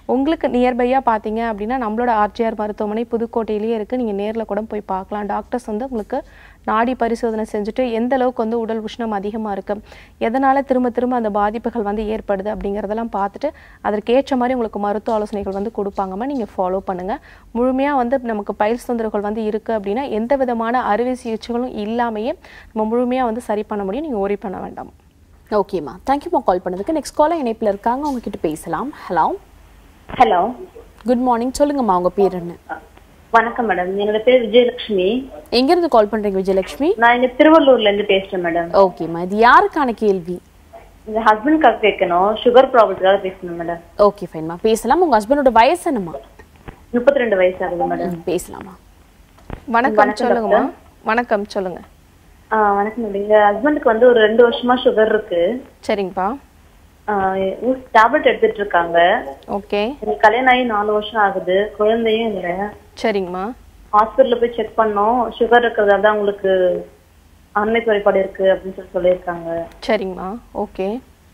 உங்களுக்கு நியர்பையாக பார்த்தீங்க அப்படின்னா நம்மளோட ஆர்ஜிஆர் மருத்துவமனை புதுக்கோட்டையிலேயே இருக்குது நீங்கள் நேரில் கூட போய் பார்க்கலாம் டாக்டர்ஸ் வந்து உங்களுக்கு நாடி பரிசோதனை செஞ்சுட்டு எந்த அளவுக்கு வந்து உடல் உஷ்ணம் அதிகமாக இருக்குது எதனால் திரும்ப திரும்ப அந்த பாதிப்புகள் வந்து ஏற்படுது அப்படிங்கிறதெல்லாம் பார்த்துட்டு அதற்கேற்ற மாதிரி உங்களுக்கு மருத்துவ ஆலோசனைகள் வந்து கொடுப்பாங்கம்மா நீங்கள் ஃபாலோ பண்ணுங்கள் முழுமையாக வந்து நமக்கு பயில்ஸ் தொந்தரவுகள் வந்து இருக்குது அப்படின்னா எந்த விதமான அறுவை சிகிச்சைகளும் இல்லாமையே நம்ம முழுமையாக வந்து சரி பண்ண முடியும் நீங்கள் ஒரி பண்ண வேண்டாம் ஓகேம்மா தேங்க்யூமா கால் பண்ணதுக்கு நெக்ஸ்ட் காலர் இணைப்பில் இருக்காங்க அவங்க கிட்ட பேசலாம் ஹலோ ஹலோ குட் மார்னிங் சொல்லுங்கம்மா உங்க பேர் என்ன வணக்கம் மேடம் என்னோட பேர் விஜயலட்சுமி எங்க இருந்து கால் பண்றீங்க விஜயலட்சுமி நான் இங்க திருவள்ளூர்ல இருந்து பேசுறேன் மேடம் ஓகேம்மா இது யாருக்கான கேள்வி இந்த ஹஸ்பண்ட்காக கேட்கணும் சுகர் ப்ராப்ளத்துக்காக பேசணும் மேடம் ஓகே ஃபைன்மா பேசலாம் உங்க ஹஸ்பண்டோட வயசு என்னம்மா முப்பத்தி ரெண்டு வயசு ஆகுது மேடம் ம், பேசலாமா வணக்கம் வணக்கம் சொல்லுங்கம்மா வணக்கம் சொல்லுங்க ஆ வணக்கம் மேடம் எங்க ஹஸ்பண்டுக்கு வந்து ஒரு ரெண்டு வருஷமா சுகர் இருக்கு சரிங்கப்பா டேப்லெட் எடுத்துட்டு இருக்காங்க ஓகே எனக்கு கல்யாணம் ஆகி நாலு வருஷம் ஆகுது குழந்தையும் இல்லை சரிங்கம்மா ஹாஸ்பிட்டல்ல போய் செக் பண்ணோம் சுகர் இருக்கிறதால தான் உங்களுக்கு ஆண்மை குறைபாடு இருக்கு அப்படின்னு சொல்லி சொல்லியிருக்காங்க சரிங்கம்மா ஓகே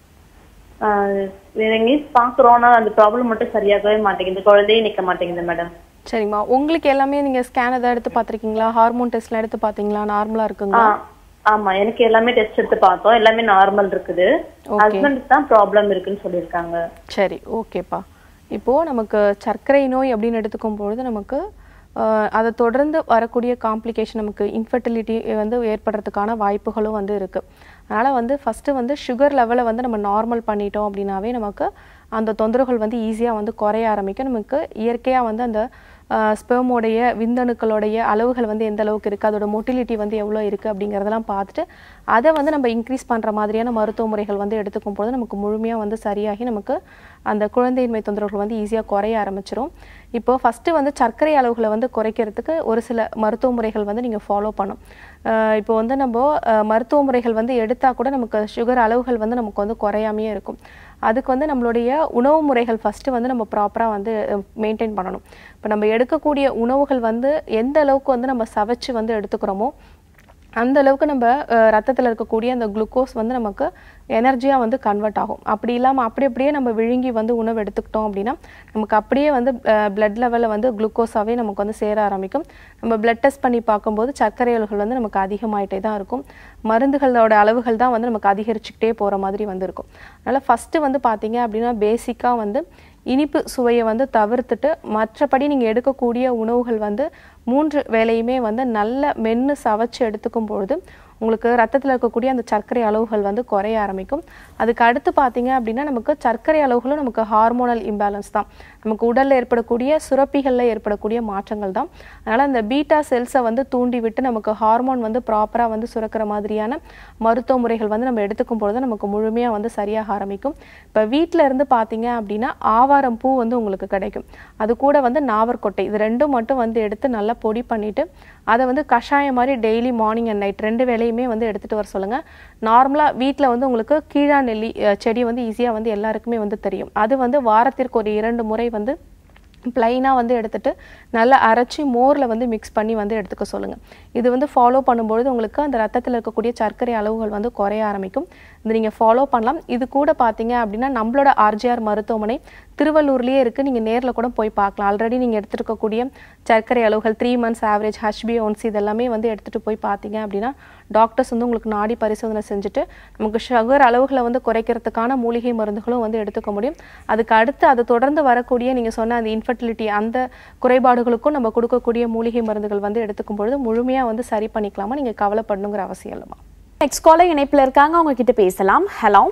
ஆஹ் வேற எங்கேயும் பாக்குறோம் ஆனா அந்த ப்ராப்ளம் மட்டும் சரியாகவே மாட்டேங்குது குழந்தையே நிக்க மாட்டேங்குது மேடம் சரிங்கம்மா உங்களுக்கு எல்லாமே நீங்க ஸ்கேன் எதாவது எடுத்து பார்த்திருக்கீங்களா ஹார்மோன் டெஸ்ட்லாம் எடுத்து பார்த்தீங்களா நார்மலா இருக்குங்களா ஆமா எனக்கு எல்லாமே டெஸ்ட் எடுத்து பார்த்தோம் எல்லாமே நார்மல் இருக்குது ஹஸ்பண்டுக்கு தான் ப்ராப்ளம் இருக்குன்னு சொல்லியிருக்காங்க சரி ஓகேப்பா இப்போ நமக்கு சர்க்கரை நோய் அப்படின்னு எடுத்துக்கும் பொழுது நமக்கு ஆஹ், அதை தொடர்ந்து வரக்கூடிய காம்ப்ளிகேஷன் நமக்கு இன்ஃபர்டிலிட்டி வந்து ஏற்படுறதுக்கான வாய்ப்புகளும் வந்து இருக்கு அதனால வந்து ஃபர்ஸ்ட் வந்து சுகர் லெவலை வந்து நம்ம நார்மல் பண்ணிட்டோம் அப்படின்னாவே நமக்கு அந்த தொந்தரவுகள் வந்து ஈஸியாக வந்து குறைய ஆரம்பிக்கும் நமக்கு இயற்கையாக வந்து அந்த ஸ்பெர்மோடைய விந்தணுக்களுடைய அளவுகள் வந்து எந்த அளவுக்கு இருக்குது அதோட மொட்டிலிட்டி வந்து எவ்வளோ இருக்குது அப்படிங்கிறதெல்லாம் பார்த்துட்டு அதை வந்து நம்ம இன்க்ரீஸ் பண்ணுற மாதிரியான மருத்துவ முறைகள் வந்து எடுத்துக்கும் போது நமக்கு முழுமையாக வந்து சரியாகி நமக்கு அந்த குழந்தையின்மை தொந்தரவுகள் வந்து ஈஸியாக குறைய ஆரம்பிச்சிரும் இப்போ ஃபஸ்ட்டு வந்து சர்க்கரை அளவுகளை வந்து குறைக்கிறதுக்கு ஒரு சில மருத்துவ முறைகள் வந்து நீங்கள் ஃபாலோ பண்ணும் அஹ் இப்போ வந்து நம்ம அஹ், மருத்துவ முறைகள் வந்து எடுத்தால் கூட நமக்கு சுகர் அளவுகள் வந்து நமக்கு வந்து குறையாமையே இருக்கும் அதுக்கு வந்து நம்மளுடைய உணவு முறைகள் ஃபஸ்ட்டு வந்து நம்ம ப்ராப்பராக வந்து மெயின்டைன் பண்ணணும் இப்போ நம்ம எடுக்கக்கூடிய உணவுகள் வந்து எந்த அளவுக்கு வந்து நம்ம சவைச்சு வந்து எடுத்துக்கிறோமோ அந்த அளவுக்கு நம்ம ரத்தத்தில் இருக்கக்கூடிய அந்த குளுக்கோஸ் வந்து நமக்கு எனர்ஜியாக வந்து கன்வெர்ட் ஆகும் அப்படி இல்லாமல் அப்படி அப்படியே நம்ம விழுங்கி வந்து உணவு எடுத்துக்கிட்டோம் அப்படின்னா நமக்கு அப்படியே வந்து பிளட் லெவலில் வந்து குளுக்கோஸாகவே நமக்கு வந்து சேர ஆரம்பிக்கும் நம்ம பிளட் டெஸ்ட் பண்ணி பார்க்கும்போது சர்க்கரை அளவுகள் வந்து நமக்கு அதிகமாயிட்டே தான் இருக்கும் மருந்துகளோட அளவுகள் தான் வந்து நமக்கு அதிகரிச்சுக்கிட்டே போகிற மாதிரி வந்து இருக்கும் அதனால் ஃபஸ்ட்டு வந்து பார்த்தீங்க அப்படின்னா பேசிக்காக வந்து இனிப்பு சுவையை வந்து தவிர்த்துட்டு மற்றபடி நீங்கள் எடுக்கக்கூடிய உணவுகள் வந்து மூன்று வேளையுமே வந்து நல்ல மென்று சவைச்சு எடுத்துக்கும் பொழுது உங்களுக்கு ரத்தத்தில் இருக்கக்கூடிய அந்த சர்க்கரை அளவுகள் வந்து குறைய ஆரம்பிக்கும் அதுக்கு அடுத்து பார்த்தீங்க அப்படின்னா நமக்கு சர்க்கரை அளவுகளும் நமக்கு ஹார்மோனல் இம்பேலன்ஸ் தான் நமக்கு உடலில் ஏற்படக்கூடிய சுரப்பிகளில் ஏற்படக்கூடிய மாற்றங்கள் தான் அதனால் அந்த பீட்டா செல்ஸை வந்து தூண்டி விட்டு நமக்கு ஹார்மோன் வந்து ப்ராப்பராக வந்து சுரக்கிற மாதிரியான மருத்துவ முறைகள் வந்து நம்ம எடுத்துக்கும் பொழுது நமக்கு முழுமையாக வந்து சரியாக ஆரம்பிக்கும் இப்போ வீட்டில் இருந்து பார்த்தீங்க அப்படின்னா ஆவாரம் பூ வந்து உங்களுக்கு கிடைக்கும் அது கூட வந்து நாவற்கொட்டை இது ரெண்டும் மட்டும் வந்து எடுத்து நல்லா பொடி பண்ணிட்டு அதை வந்து கஷாயம் மாதிரி டெய்லி மார்னிங் அண்ட் நைட் ரெண்டு வேளையுமே வந்து எடுத்துகிட்டு வர சொல்லுங்கள் நார்மலாக வீட்டில் வந்து உங்களுக்கு கீழா நெல்லி அஹ், செடி வந்து ஈஸியாக வந்து எல்லாருக்குமே வந்து தெரியும் அது வந்து வாரத்திற்கு ஒரு இரண்டு முறை வந்து ப்ளைனாக வந்து எடுத்துட்டு நல்லா அரைச்சி மோரில் வந்து மிக்ஸ் பண்ணி வந்து எடுத்துக்க சொல்லுங்கள் இது வந்து ஃபாலோ பண்ணும்பொழுது உங்களுக்கு அந்த ரத்தத்தில் இருக்கக்கூடிய சர்க்கரை அளவுகள் வந்து குறைய ஆரம்பிக்கும் இது நீங்கள் ஃபாலோ பண்ணலாம் இது கூட பார்த்தீங்க அப்படின்னா நம்மளோட ஆர்ஜிஆர் மருத்துவமனை திருவள்ளூர்லேயே இருக்குது நீங்கள் நேரில் கூட போய் பார்க்கலாம் ஆல்ரெடி நீங்கள் எடுத்துருக்கக்கூடிய சர்க்கரை அளவுகள் த்ரீ மந்த்ஸ் ஆவரேஜ் ஹச்பிஓன்சி இதெல்லாமே வந்து எடுத்துகிட்டு போய் பார்த்தீங்க அப்படின்னா டாக்டர்ஸ் வந்து உங்களுக்கு நாடி பரிசோதனை செஞ்சுட்டு நமக்கு சுகர் அளவுகளை வந்து குறைக்கிறதுக்கான மூலிகை மருந்துகளும் வந்து எடுத்துக்க முடியும் அதுக்கு அடுத்து அதை தொடர்ந்து வரக்கூடிய நீங்கள் சொன்ன அந்த இன்ஃபர்டிலிட்டி அந்த குறைபாடுகளுக்கும் நம்ம கொடுக்கக்கூடிய மூலிகை மருந்துகள் வந்து எடுத்துக்கும் பொழுது முழுமையாக வந்து சரி பண்ணிக்கலாமா நீங்கள் கவலைப்படணுங்கிற அவசியம் இல்லைம்மா நெக்ஸ்ட் காலர் இணைப்பில் இருக்காங்க அவங்க கிட்ட பேசலாம் ஹலோ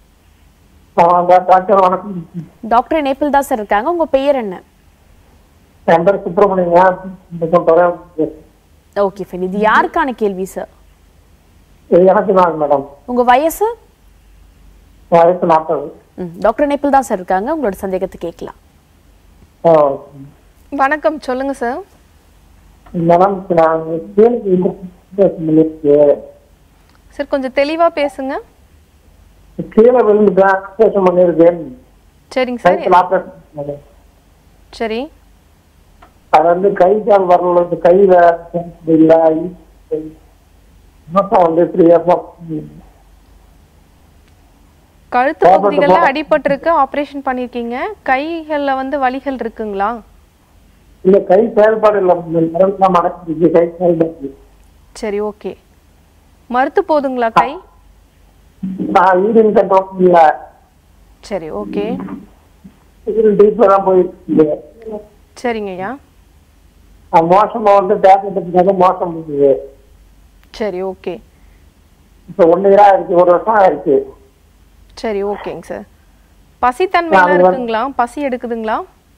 ஆ, டா- டாக்டர் வணக்கம் டாக்டர் இணைப்பில் தான் சார் இருக்காங்க உங்க பெயர் என்ன என் பேர் சுப்பிரமணியங்க கொஞ்சம் பரவ- ஓகே ஃபைன் இது யாருக்கான கேள்வி சார் இது எனக்கு தான் மேடம் உங்க வயசு வயசு நாற்பது ம் டாக்டர் இணைப்பில் தான் சார் இருக்காங்க உங்களோட சந்தேகத்தை கேட்கலாம் ஆ, வணக்கம் சொல்லுங்கள் சார் மேடம் இப்ப நான் கேள்வி இருக்கு சார் கொஞ்சம் தெளிவாக பேசுங்க கீழே விழுந்துட்டேன் ஆப்ரேஷன் பண்ணியிருக்கேன் சரிங்க சார் கைத்தில் ஆப்ரேஷன் பண்ணேன். சரி அது வந்து கை கால் வரல இந்த கையில இல்ல மொத்தம் வந்து த்ரீ இயர்ஸ் கழுத்து கோபப்பட்டு பகுதிகளில் போ- அடிபட்டிருக்கு ஆப்ரேஷன் பண்ணியிருக்கீங்க கைகளில் வந்து வலிகள் இருக்குங்களா இல்ல கை செயல்பாடு இல்ல நரம்புலாம் மடக்கிருக்கு கை செயல்பாடு சரி ஓகே மறுத்து போதுங்களா கை நான் யூரின் கண்ட்ரோல் இல்ல சரி ஓகே யூரின் டீப்ல தான் போயிருக்கு சரிங்கய்யா அது மோசமா வந்து டேப்லெட் எடுத்துக்காக மோசம் இருக்குது சரி ஓகே இப்ப ஒன்னு இயரா இருக்கு ஒரு வருஷம் ஆயிருக்கு சரி ஓகேங்க சார் பசித்தன்மைலாம் அது வந்து- இருக்குங்களா பசி எடுக்குதுங்களா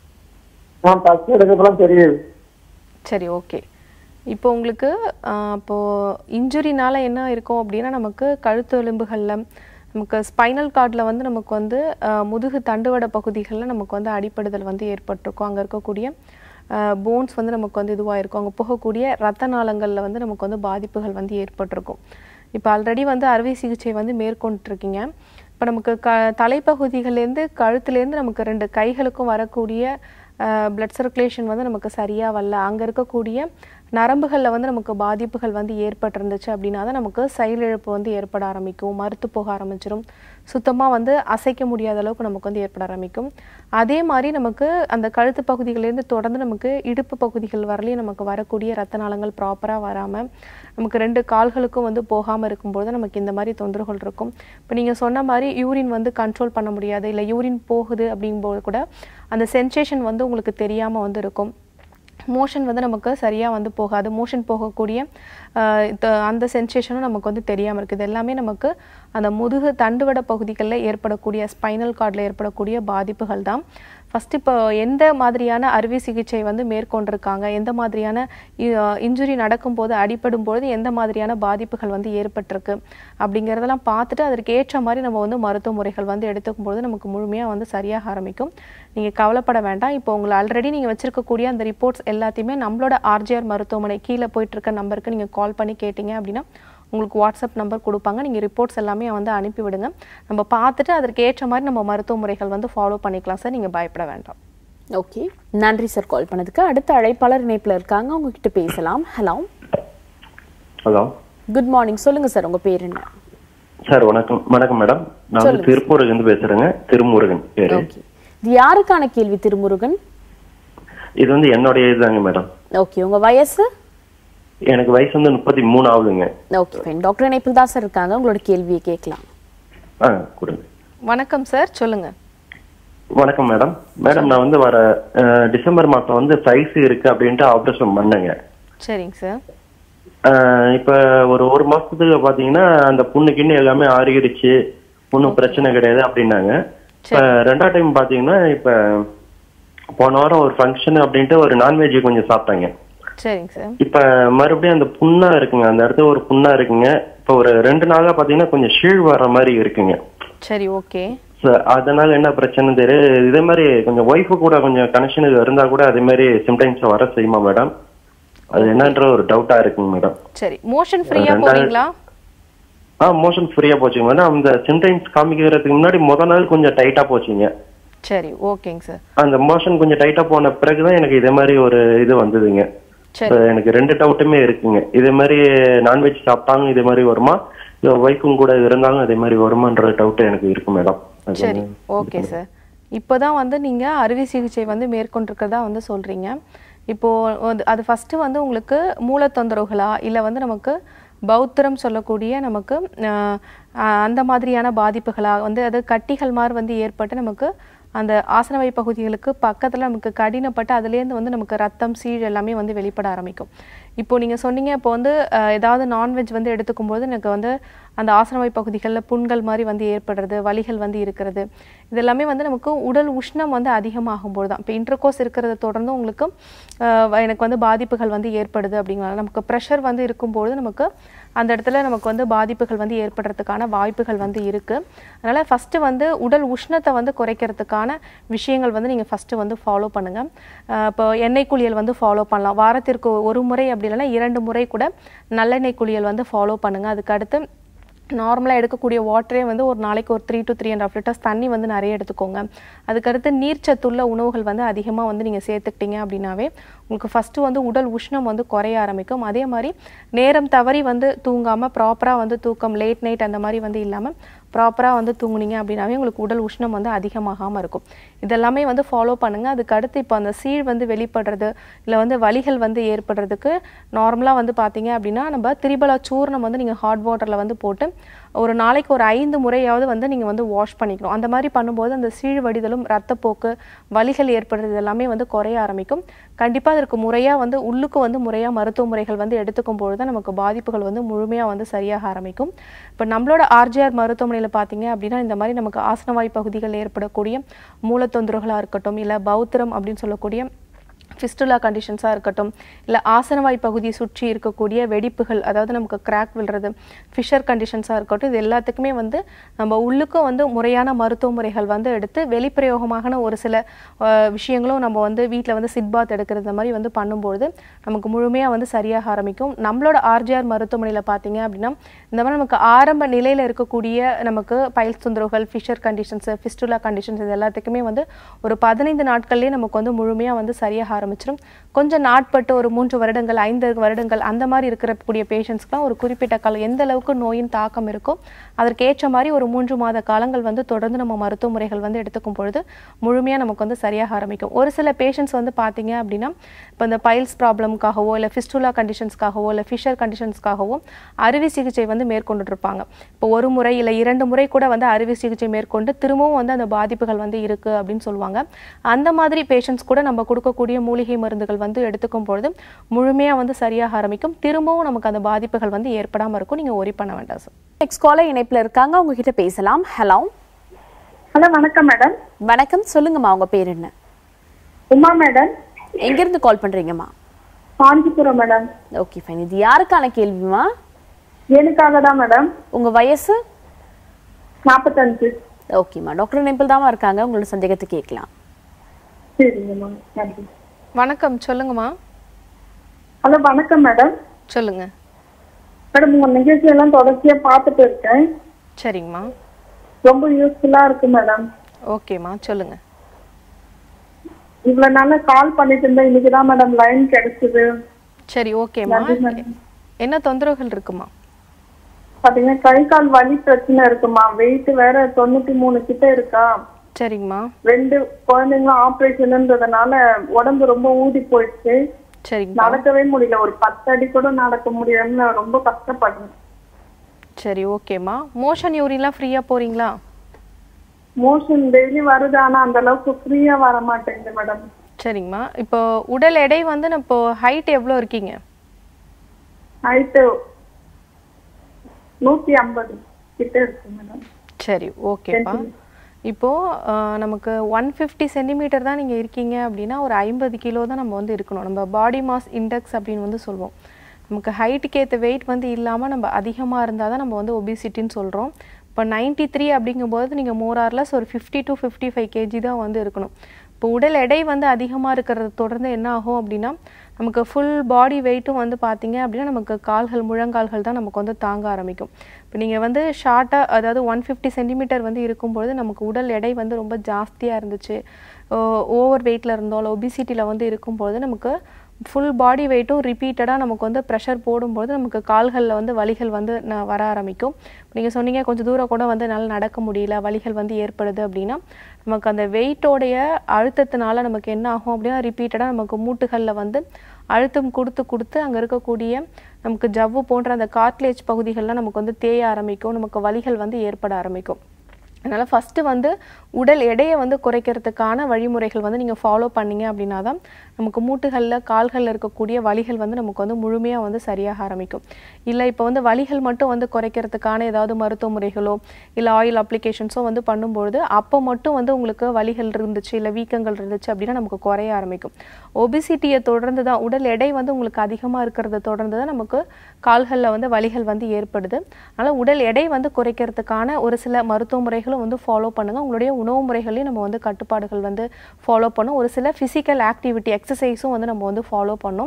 நான் பஸ் எடுக்கிறதுலாம் தெரியுது சரி ஓகே இப்போ உங்களுக்கு ஆஹ், இப்போ இன்ஜுரினால என்ன இருக்கும் அப்படின்னா நமக்கு கழுத்து எலும்புகளில் நமக்கு ஸ்பைனல் கார்டில் வந்து நமக்கு வந்து ஆஹ், முதுகு தண்டுவட பகுதிகளில் நமக்கு வந்து அடிப்படுதல் வந்து ஏற்பட்டிருக்கும் அங்கே இருக்கக்கூடிய போன்ஸ் வந்து நமக்கு வந்து இதுவாக இருக்கும் அங்கே போகக்கூடிய ரத்த நாளங்களில் வந்து நமக்கு வந்து பாதிப்புகள் வந்து ஏற்பட்டிருக்கும் இப்போ ஆல்ரெடி வந்து அறுவை சிகிச்சை வந்து மேற்கொண்டிருக்கீங்க இப்போ நமக்கு க தலைப்பகுதிகள்லேருந்து கழுத்துலேருந்து நமக்கு ரெண்டு கைகளுக்கும் வரக்கூடிய பிளட் சர்க்குலேஷன் வந்து நமக்கு சரியாக வரல அங்கே இருக்கக்கூடிய நரம்புகளில் வந்து நமக்கு பாதிப்புகள் வந்து ஏற்பட்டிருந்துச்சு அப்படின்னா தான் நமக்கு செயலிழப்பு வந்து ஏற்பட ஆரம்பிக்கும் மறுத்து போக ஆரம்பிச்சிடும் சுத்தமாக வந்து அசைக்க முடியாத அளவுக்கு நமக்கு வந்து ஏற்பட ஆரம்பிக்கும் அதே மாதிரி நமக்கு அந்த கழுத்து பகுதிகளிலேருந்து தொடர்ந்து நமக்கு இடுப்பு பகுதிகள் வரலையும் நமக்கு வரக்கூடிய ரத்த நாளங்கள் ப்ராப்பராக வராமல் நமக்கு ரெண்டு கால்களுக்கும் வந்து போகாமல் இருக்கும்போது நமக்கு இந்த மாதிரி தொந்தரவுகள் இருக்கும் இப்போ நீங்கள் சொன்ன மாதிரி யூரின் வந்து கண்ட்ரோல் பண்ண முடியாது இல்லை யூரின் போகுது அப்படிங்கும்போது கூட அந்த சென்சேஷன் வந்து உங்களுக்கு தெரியாமல் வந்து இருக்கும் மோஷன் வந்து நமக்கு சரியாக வந்து போகாது மோஷன் போகக்கூடிய ஆஹ் த- அந்த சென்சேஷனும் நமக்கு வந்து தெரியாமல் இருக்குது இது எல்லாமே நமக்கு அந்த முதுகு தண்டுவட பகுதிகளில் ஏற்படக்கூடிய ஸ்பைனல் கார்டில் ஏற்படக்கூடிய பாதிப்புகள் தான் ஃபஸ்ட்டு இப்போ எந்த மாதிரியான அறுவை சிகிச்சை வந்து மேற்கொண்டிருக்காங்க எந்த மாதிரியான இன்ஜுரி நடக்கும்போது அடிபடும் பொழுது எந்த மாதிரியான பாதிப்புகள் வந்து ஏற்பட்டிருக்கு அப்படிங்கிறதெல்லாம் பார்த்துட்டு அதற்கு ஏற்ற மாதிரி நம்ம வந்து மருத்துவ முறைகள் வந்து எடுத்துக்கும் பொழுது நமக்கு முழுமையாக வந்து சரியாக ஆரம்பிக்கும் நீங்கள் கவலைப்பட வேண்டாம் இப்போ உங்களை ஆல்ரெடி நீங்கள் வச்சிருக்கக்கூடிய அந்த ரிப்போர்ட்ஸ் எல்லாத்தையுமே நம்மளோட ஆர்ஜிஆர் மருத்துவமனை கீழே போயிட்டு இருக்க நம்பருக்கு நீங்கள் கால் பண்ணி கேட்டிங்க அப்படின்னா உங்களுக்கு வாட்ஸ்அப் நம்பர் கொடுப்பாங்க நீங்கள் ரிப்போர்ட்ஸ் எல்லாமே வந்து அனுப்பி விடுங்க நம்ம பார்த்துட்டு அதற்கு ஏற்ற மாதிரி நம்ம மருத்துவ முறைகள் வந்து ஃபாலோ பண்ணிக்கலாம் சார் நீங்கள் பயப்பட வேண்டாம் ஓகே நன்றி சார் கால் பண்ணதுக்கு அடுத்த அழைப்பாளர் இணைப்புல இருக்காங்க உங்ககிட்ட பேசலாம் ஹலோ ஹலோ குட் மார்னிங் சொல்லுங்க சார் உங்க பேர் என்ன சார் வணக்கம் வணக்கம் மேடம் நான் வந்து திருப்பூர்லேருந்து பேசுறேங்க திருமுருகன் பேரு ஓகே இது யாருக்கான கேள்வி திருமுருகன் இது வந்து என்னுடைய இதுதாங்க மேடம் ஓகே உங்க வயசு எனக்கு வயசு வந்து முப்பத்தி மூணு ஆகுதுங்க ஓகே ஃபைன் டாக்டர் இணைப்பில் தான் சார் இருக்காங்க உங்களோட கேள்வியை கேட்கலாம் ஆ கொடுங்க வணக்கம் சார் சொல்லுங்க வணக்கம் மேடம் மேடம் நான் வந்து வர அஹ், டிசம்பர் மாசம் வந்து சைஸ் இருக்கு அப்படின்ட்டு ஆப்ரேஷன் பண்ணேங்க சரிங்க சார் அஹ், இப்ப ஒரு ஒரு மாசத்துக்கு பாத்தீங்கன்னா அந்த புண்ணுக்குன்னு எல்லாமே ஆறிடுச்சு ஒன்றும் பிரச்சனை கிடையாது அப்படின்னாங்க இப்ப ரெண்டாவது டைம் பாத்தீங்கன்னா இப்ப போன வாரம் ஒரு ஃபங்க்ஷன் அப்படின்ட்டு ஒரு நான்வெஜ் கொஞ்சம் சாப்பிட்டாங்க சரிங்க சார் இப்ப மறுபடியும் அந்த புண்ணா இருக்குங்க அந்த இடத்துல ஒரு புண்ணா இருக்குங்க இப்ப ஒரு ரெண்டு நாளா பாத்தீங்கன்னா கொஞ்சம் ஷீழ் வர்ற மாதிரி இருக்குங்க சரி ஓகே So, அதனால என்ன பிரச்சனை தெரியும் இதே மாதிரி கொஞ்சம் ஒய்ஃபு கூட கொஞ்சம் கனெக்ஷன் இருந்தா கூட அதே மாதிரி சிம்டைம்ஸ் வர செய்யுமா மேடம் அது என்னன்ற ஒரு டவுட்டா இருக்குங்க மேடம் சரி மோஷன் ஃப்ரீயா ரெண்டாவது- போறீங்களா ஆ மோஷன் ஃப்ரீயா போச்சுங்க மேடம் அந்த சிம்டைம்ஸ் காமிக்கிறதுக்கு முன்னாடி முத நாள் கொஞ்சம் டைட்டா போச்சுங்க சரி ஓகேங்க சார் அந்த மோஷன் கொஞ்சம் டைட்டா போன பிறகுதான் எனக்கு இதே மாதிரி ஒரு இது வந்ததுங்க சரி இப்ப எனக்கு ரெண்டு டவுட்டுமே இருக்குங்க இதே மாதிரி நான்வெஜ் சாப்பிட்டாங்க இதே மாதிரி வருமா இல்ல ஒய்ஃபும் கூட இருந்தாலும் அதே மாதிரி வருமான்ற டவுட் எனக்கு இருக்கு மேடம் அது சரி ஓகே சார் இப்போதான் வந்து நீங்க அறுவை சிகிச்சை வந்து மேற்கொண்டிருக்கிறதா வந்து சொல்றீங்க இப்போ அது- அது ஃபர்ஸ்ட் வந்து உங்களுக்கு மூல தொந்தரவுகளா இல்ல வந்து நமக்கு பௌத்திரம் சொல்லக்கூடிய நமக்கு ஆஹ், ஆஹ், அந்த மாதிரியான பாதிப்புகளா வந்து அது கட்டிகள் மாதிரி வந்து ஏற்பட்டு நமக்கு அந்த ஆசனவை பகுதிகளுக்கு பக்கத்துல நமக்கு கடினப்பட்டு அதுலேருந்து வந்து நமக்கு ரத்தம் சீழ் எல்லாமே வந்து வெளிப்பட ஆரம்பிக்கும் இப்போ நீங்க சொன்னீங்க இப்போ வந்து அஹ், ஏதாவது நான்வெஜ் வந்து எடுத்துக்கும்போது எனக்கு வந்து அந்த ஆசனவை பகுதிகளில் புண்கள் மாதிரி வந்து ஏற்படுறது வலிகள் வந்து இருக்கிறது இது எல்லாமே வந்து நமக்கு உடல் உஷ்ணம் வந்து அதிகமாகும்போது தான் இப்போ இன்டர்கோர்ஸ் இருக்கிறத தொடர்ந்து உங்களுக்கு அஹ், வ- எனக்கு வந்து பாதிப்புகள் வந்து ஏற்படுது அப்படிங்கிறனால நமக்கு ப்ரெஷர் வந்து இருக்கும்போது நமக்கு அந்த இடத்துல நமக்கு வந்து பாதிப்புகள் வந்து ஏற்படுறதுக்கான வாய்ப்புகள் வந்து இருக்கு அதனால ஃபர்ஸ்ட் வந்து உடல் உஷ்ணத்தை வந்து குறைக்கிறதுக்கான விஷயங்கள் வந்து நீங்க ஃபர்ஸ்ட் வந்து ஃபாலோ பண்ணுங்க அஹ் இப்போ எண்ணெய் குளியல் வந்து ஃபாலோ பண்ணலாம் வாரத்திற்கு ஒரு முறை அப்படி இல்லைன்னா இரண்டு முறை கூட நல்லெண்ணெய் குளியல் வந்து ஃபாலோ பண்ணுங்க அதுக்கு அடுத்து நார்மலாக எடுக்கக்கூடிய வாட்டரே வந்து ஒரு நாளைக்கு ஒரு three to three and half litres தண்ணி வந்து நிறைய எடுத்துக்கோங்க அதுக்கடுத்து நீர்ச்சத்துள்ள உணவுகள் வந்து அதிகமாக வந்து நீங்கள் சேர்த்துக்கிட்டீங்க அப்படின்னாவே உங்களுக்கு ஃபஸ்ட்டு வந்து உடல் உஷ்ணம் வந்து குறைய ஆரம்பிக்கும் அதே மாதிரி நேரம் தவறி வந்து தூங்காமல் ப்ராப்பராக வந்து தூக்கம் லேட் நைட் அந்த மாதிரி வந்து இல்லாமல் ப்ராப்பராக வந்து தூங்குனீங்க அப்படின்னாவே உங்களுக்கு உடல் உஷ்ணம் வந்து அதிகமாகாமல் இருக்கும் இதெல்லாமே வந்து ஃபாலோ பண்ணுங்கள் அதுக்கு அடுத்து இப்போ அந்த சீழ் வந்து வெளிப்படுறது இல்லை வந்து வலிகள் வந்து ஏற்படுறதுக்கு நார்மலாக வந்து பார்த்தீங்க அப்படின்னா நம்ம திரிபலா சூர்ணம் வந்து நீங்கள் ஹாட் வாட்டரில் வந்து போட்டு ஒரு நாளைக்கு ஒரு ஐந்து முறையாவது வந்து நீங்கள் வந்து வாஷ் பண்ணிக்கணும் அந்த மாதிரி பண்ணும்போது அந்த சீழ் வடிதலும் ரத்தப்போக்கு வலிகள் ஏற்படுறது எல்லாமே வந்து குறைய ஆரம்பிக்கும் கண்டிப்பாக அதற்கு முறையாக வந்து உள்ளுக்கு வந்து முறையாக மருத்துவ முறைகள் வந்து எடுத்துக்கும் பொழுது தான் நமக்கு பாதிப்புகள் வந்து முழுமையாக வந்து சரியாக ஆரம்பிக்கும் இப்போ நம்மளோட ஆர்ஜிஆர் மருத்துவமனையில் பார்த்தீங்க அப்படின்னா இந்த மாதிரி நமக்கு ஆசனவாய் பகுதிகளில் ஏற்படக்கூடிய மூலத்தொந்தரவுகளாக இருக்கட்டும் இல்லை பௌத்திரம் அப்படின்னு சொல்லக்கூடிய ஃபிஸ்டுலா கண்டிஷன்ஸாக இருக்கட்டும் இல்லை ஆசனவாய் பகுதியை சுற்றி இருக்கக்கூடிய வெடிப்புகள் அதாவது நமக்கு கிராக் விழுறது ஃபிஷர் கண்டிஷன்ஸாக இருக்கட்டும் இது எல்லாத்துக்குமே வந்து நம்ம உள்ளுக்கும் வந்து முறையான மருத்துவ முறைகள் வந்து எடுத்து வெளிப்பிரயோகமான ஒரு சில அஹ், விஷயங்களும் நம்ம வந்து வீட்டில் வந்து சிட் பாத் எடுக்கிறது இந்த மாதிரி வந்து பண்ணும்பொழுது நமக்கு முழுமையாக வந்து சரியாக ஆரம்பிக்கும் நம்மளோட ஆர்ஜிஆர் மருத்துவமனையில் பார்த்தீங்க அப்படின்னா இந்த மாதிரி நமக்கு ஆரம்ப நிலையில் இருக்கக்கூடிய நமக்கு பைல்ஸ் தொந்தரவுகள் ஃபிஷர் கண்டிஷன்ஸ் ஃபிஸ்டுலா கண்டிஷன்ஸ் இது எல்லாத்துக்குமே வந்து ஒரு பதினைந்து நாட்கள்லேயே நமக்கு வந்து முழுமையாக வந்து சரியாக ஆரம்பிச்சிடும் கொஞ்சம் நாட்பட்டு ஒரு மூன்று வருடங்கள் ஐந்து வருடங்கள் அந்த மாதிரி இருக்கக்கூடிய பேஷண்ட்ஸ்க்குலாம் ஒரு குறிப்பிட்ட காலம் எந்த அளவுக்கு நோயின் தாக்கம் இருக்கோ அதற்கேற்ற மாதிரி ஒரு மூன்று மாத காலங்கள் வந்து தொடர்ந்து நம்ம மருத்துவ முறைகள் வந்து எடுத்துக்கும் பொழுது முழுமையாக நமக்கு வந்து சரியாக ஆரம்பிக்கும் ஒரு சில பேஷண்ட்ஸ் வந்து பார்த்தீங்க அப்படின்னா இப்போ இந்த பைல்ஸ் ப்ராப்ளம்காகவோ இல்லை ஃபிஸ்டுலா கண்டிஷன்ஸ்க்காகவோ இல்லை ஃபிஷர் கண்டிஷன்ஸ்க்காகவோ அறுவை சிகிச்சை வந்து மேற்கொண்டுட்டு இருப்பாங்க இப்போ ஒரு முறை இல்லை இரண்டு முறை கூட வந்து அறுவை சிகிச்சை மேற்கொண்டு திரும்பவும் வந்து அந்த பாதிப்புகள் வந்து இருக்கு அப்படின்னு சொல்லுவாங்க அந்த மாதிரி பேஷண்ட்ஸ் கூட நம்ம கொடுக்கக்கூடிய மூலிகை மருந்துகள் வந்து எடுத்துக்கும் பொழுது முழுமையாக வந்து சரியாக ஆரம்பிக்கும் திரும்பவும் நமக்கு அந்த பாதிப்புகள் வந்து ஏற்படாமல் இருக்கும் நீங்கள் ஒரி பண்ண வேண்டாம் சார் நெக்ஸ்ட் காலர் இணைப்புல இருக்காங்க அவங்க கிட்ட பேசலாம் ஹலோ ஹலோ வணக்கம் மேடம் வணக்கம் சொல்லுங்கம்மா உங்க பேர் என்ன உமா மேடம் எங்க இருந்து கால் பண்றீங்கம்மா காஞ்சிபுரம் மேடம் ஓகே ஃபைன் இது யாருக்கான கேள்விமா எனக்காக தான் மேடம் உங்க வயசு நாற்பத்தஞ்சு ஓகேம்மா டாக்டர் நெம்பிள் தாமா இருக்காங்க உங்களோட சந்தேகத்தை கேட்கலாம் சரிங்கம்மா நன்றி வணக்கம் சொல்லுங்கம்மா ஹலோ வணக்கம் மேடம் சொல்லுங்க மேடம் உங்க நிகழ்ச்சி எல்லாம் தொடர்ச்சியா பார்த்துட்டு இருக்கேன் சரிங்கம்மா ரொம்ப யூஸ்ஃபுல்லா இருக்கு மேடம் ஓகேம்மா சொல்லுங்க இவ்வளவு நாளா கால் பண்ணிட்டு இருந்தேன் இன்னைக்கு தான் மேடம் லைன் கிடைச்சது சரி ஓகேம்மா நன்றி மேடம் என்ன தொந்தரவுகள் இருக்குமா பாத்தீங்கன்னா கை கால் வலி பிரச்சனை இருக்குமா வெயிட் வேற தொண்ணூத்தி மூணு கிட்ட இருக்கா சரிங்கம்மா ரெண்டு குழந்தைங்களும் ஆபரேஷன்ன்றதுனால உடம்பு ரொம்ப ஊதி போயிடுச்சு சரிங்கம்மா நடக்கவே முடியல ஒரு பத்து அடி கூட நடக்க முடியாம நான் ரொம்ப கஷ்டப்படுறேன் சரி ஓகேம்மா மோஷன் யூரின்லாம் ஃப்ரீயாக போறீங்களா மோஷன் டெய்லி வருது ஆனா அந்த அளவுக்கு ஃப்ரீயா வர மாட்டேங்குது மேடம் சரிங்கம்மா இப்போ உடல் எடை வந்து நான் இப்போ ஹைட் எவ்வளோ இருக்கீங்க ஹைட்டு நூத்தி ஐம்பது கிட்ட இருக்கு மேடம் சரி ஓகேப்பா இப்போ ஆஹ், நமக்கு ஒன் ஃபிஃப்டி சென்டிமீட்டர் தான் நீங்கள் இருக்கீங்க அப்படின்னா ஒரு ஐம்பது கிலோ தான் நம்ம வந்து இருக்கணும் நம்ம பாடி மாஸ் இண்டெக்ஸ் அப்படின்னு வந்து சொல்லுவோம் நமக்கு ஹைட்டுக்கு ஏற்ற வெயிட் வந்து இல்லாமல் நம்ம அதிகமாக இருந்தால் தான் நம்ம வந்து ஒபிசிட்டின்னு சொல்கிறோம் இப்போ 93 த்ரீ அப்படிங்கும்போது நீங்கள் மோர் ஆர்லஸ் ஒரு fifty to fifty five KG தான் வந்து இருக்கணும் இப்போ உடல் எடை வந்து அதிகமாக இருக்கிறது தொடர்ந்து என்ன ஆகும் அப்படின்னா நமக்கு ஃபுல் பாடி வெயிட்டும் வந்து பார்த்தீங்க அப்படின்னா நமக்கு கால்கள் முழங்கால்கள் தான் நமக்கு வந்து தாங்க ஆரம்பிக்கும் இப்போ நீங்கள் வந்து ஷார்ட்டாக அதாவது ஒன் ஃபிஃப்டி சென்டிமீட்டர் வந்து இருக்கும்பொழுது நமக்கு உடல் எடை வந்து ரொம்ப ஜாஸ்தியாக இருந்துச்சு ஓவர் வெயிட்டில் இருந்தோம் இல்லை ஒபிசிட்டியில் வந்து இருக்கும்பொழுது நமக்கு ஃபுல் பாடி வெயிட்டும் ரிப்பீட்டடாக நமக்கு வந்து ப்ரெஷர் போடும்போது நமக்கு கால்களில் வந்து வலிகள் வந்து ந- வர ஆரம்பிக்கும் நீங்கள் சொன்னீங்க கொஞ்சம் தூரம் கூட வந்து என்னால் நடக்க முடியல வலிகள் வந்து ஏற்படுது அப்படின்னா நமக்கு அந்த வெயிட்டோடைய அழுத்தத்தினால நமக்கு என்ன ஆகும் அப்படின்னா ரிப்பீட்டடாக நமக்கு மூட்டுகளில் வந்து அழுத்தம் கொடுத்து கொடுத்து அங்கே இருக்கக்கூடிய நமக்கு ஜவ்வு போன்ற அந்த கார்ட்லேஜ் பகுதிகள்லாம் நமக்கு வந்து தேய ஆரம்பிக்கும் நமக்கு வலிகள் வந்து ஏற்பட ஆரம்பிக்கும் அதனால் ஃபஸ்ட்டு வந்து உடல் எடையை வந்து குறைக்கிறதுக்கான வழிமுறைகள் வந்து நீங்கள் ஃபாலோ பண்ணீங்க அப்படின்னா தான் நமக்கு மூட்டுகளில் கால்களில் இருக்கக்கூடிய வலிகள் வந்து நமக்கு வந்து முழுமையாக வந்து சரியாக ஆரம்பிக்கும் இல்லை இப்போ வந்து வலிகள் மட்டும் வந்து குறைக்கிறதுக்கான ஏதாவது மருத்துவ முறைகளோ இல்லை ஆயில் அப்ளிகேஷன்ஸோ வந்து பண்ணும்பொழுது அப்போ மட்டும் வந்து உங்களுக்கு வலிகள் இருந்துச்சு இல்லை வீக்கங்கள் இருந்துச்சு அப்படின்னா நமக்கு குறைய ஆரம்பிக்கும் ஒபிசிட்டியை தொடர்ந்து தான் உடல் எடை வந்து உங்களுக்கு அதிகமாக இருக்கிறத தொடர்ந்து தான் நமக்கு கால்களில் வந்து வலிகள் வந்து ஏற்படுது அதனால் உடல் எடை வந்து குறைக்கிறதுக்கான ஒரு சில மருத்துவ முறைகளும் வந்து ஃபாலோ பண்ணுங்க உங்களுடைய உணவு முறைகளையும் நம்ம வந்து கட்டுப்பாடுகள் வந்து ஃபாலோ பண்ணும் ஒரு சில ஃபிசிக்கல் ஆக்டிவிட்டி எக்ஸசைஸும் வந்து நம்ம வந்து ஃபாலோ பண்ணோம்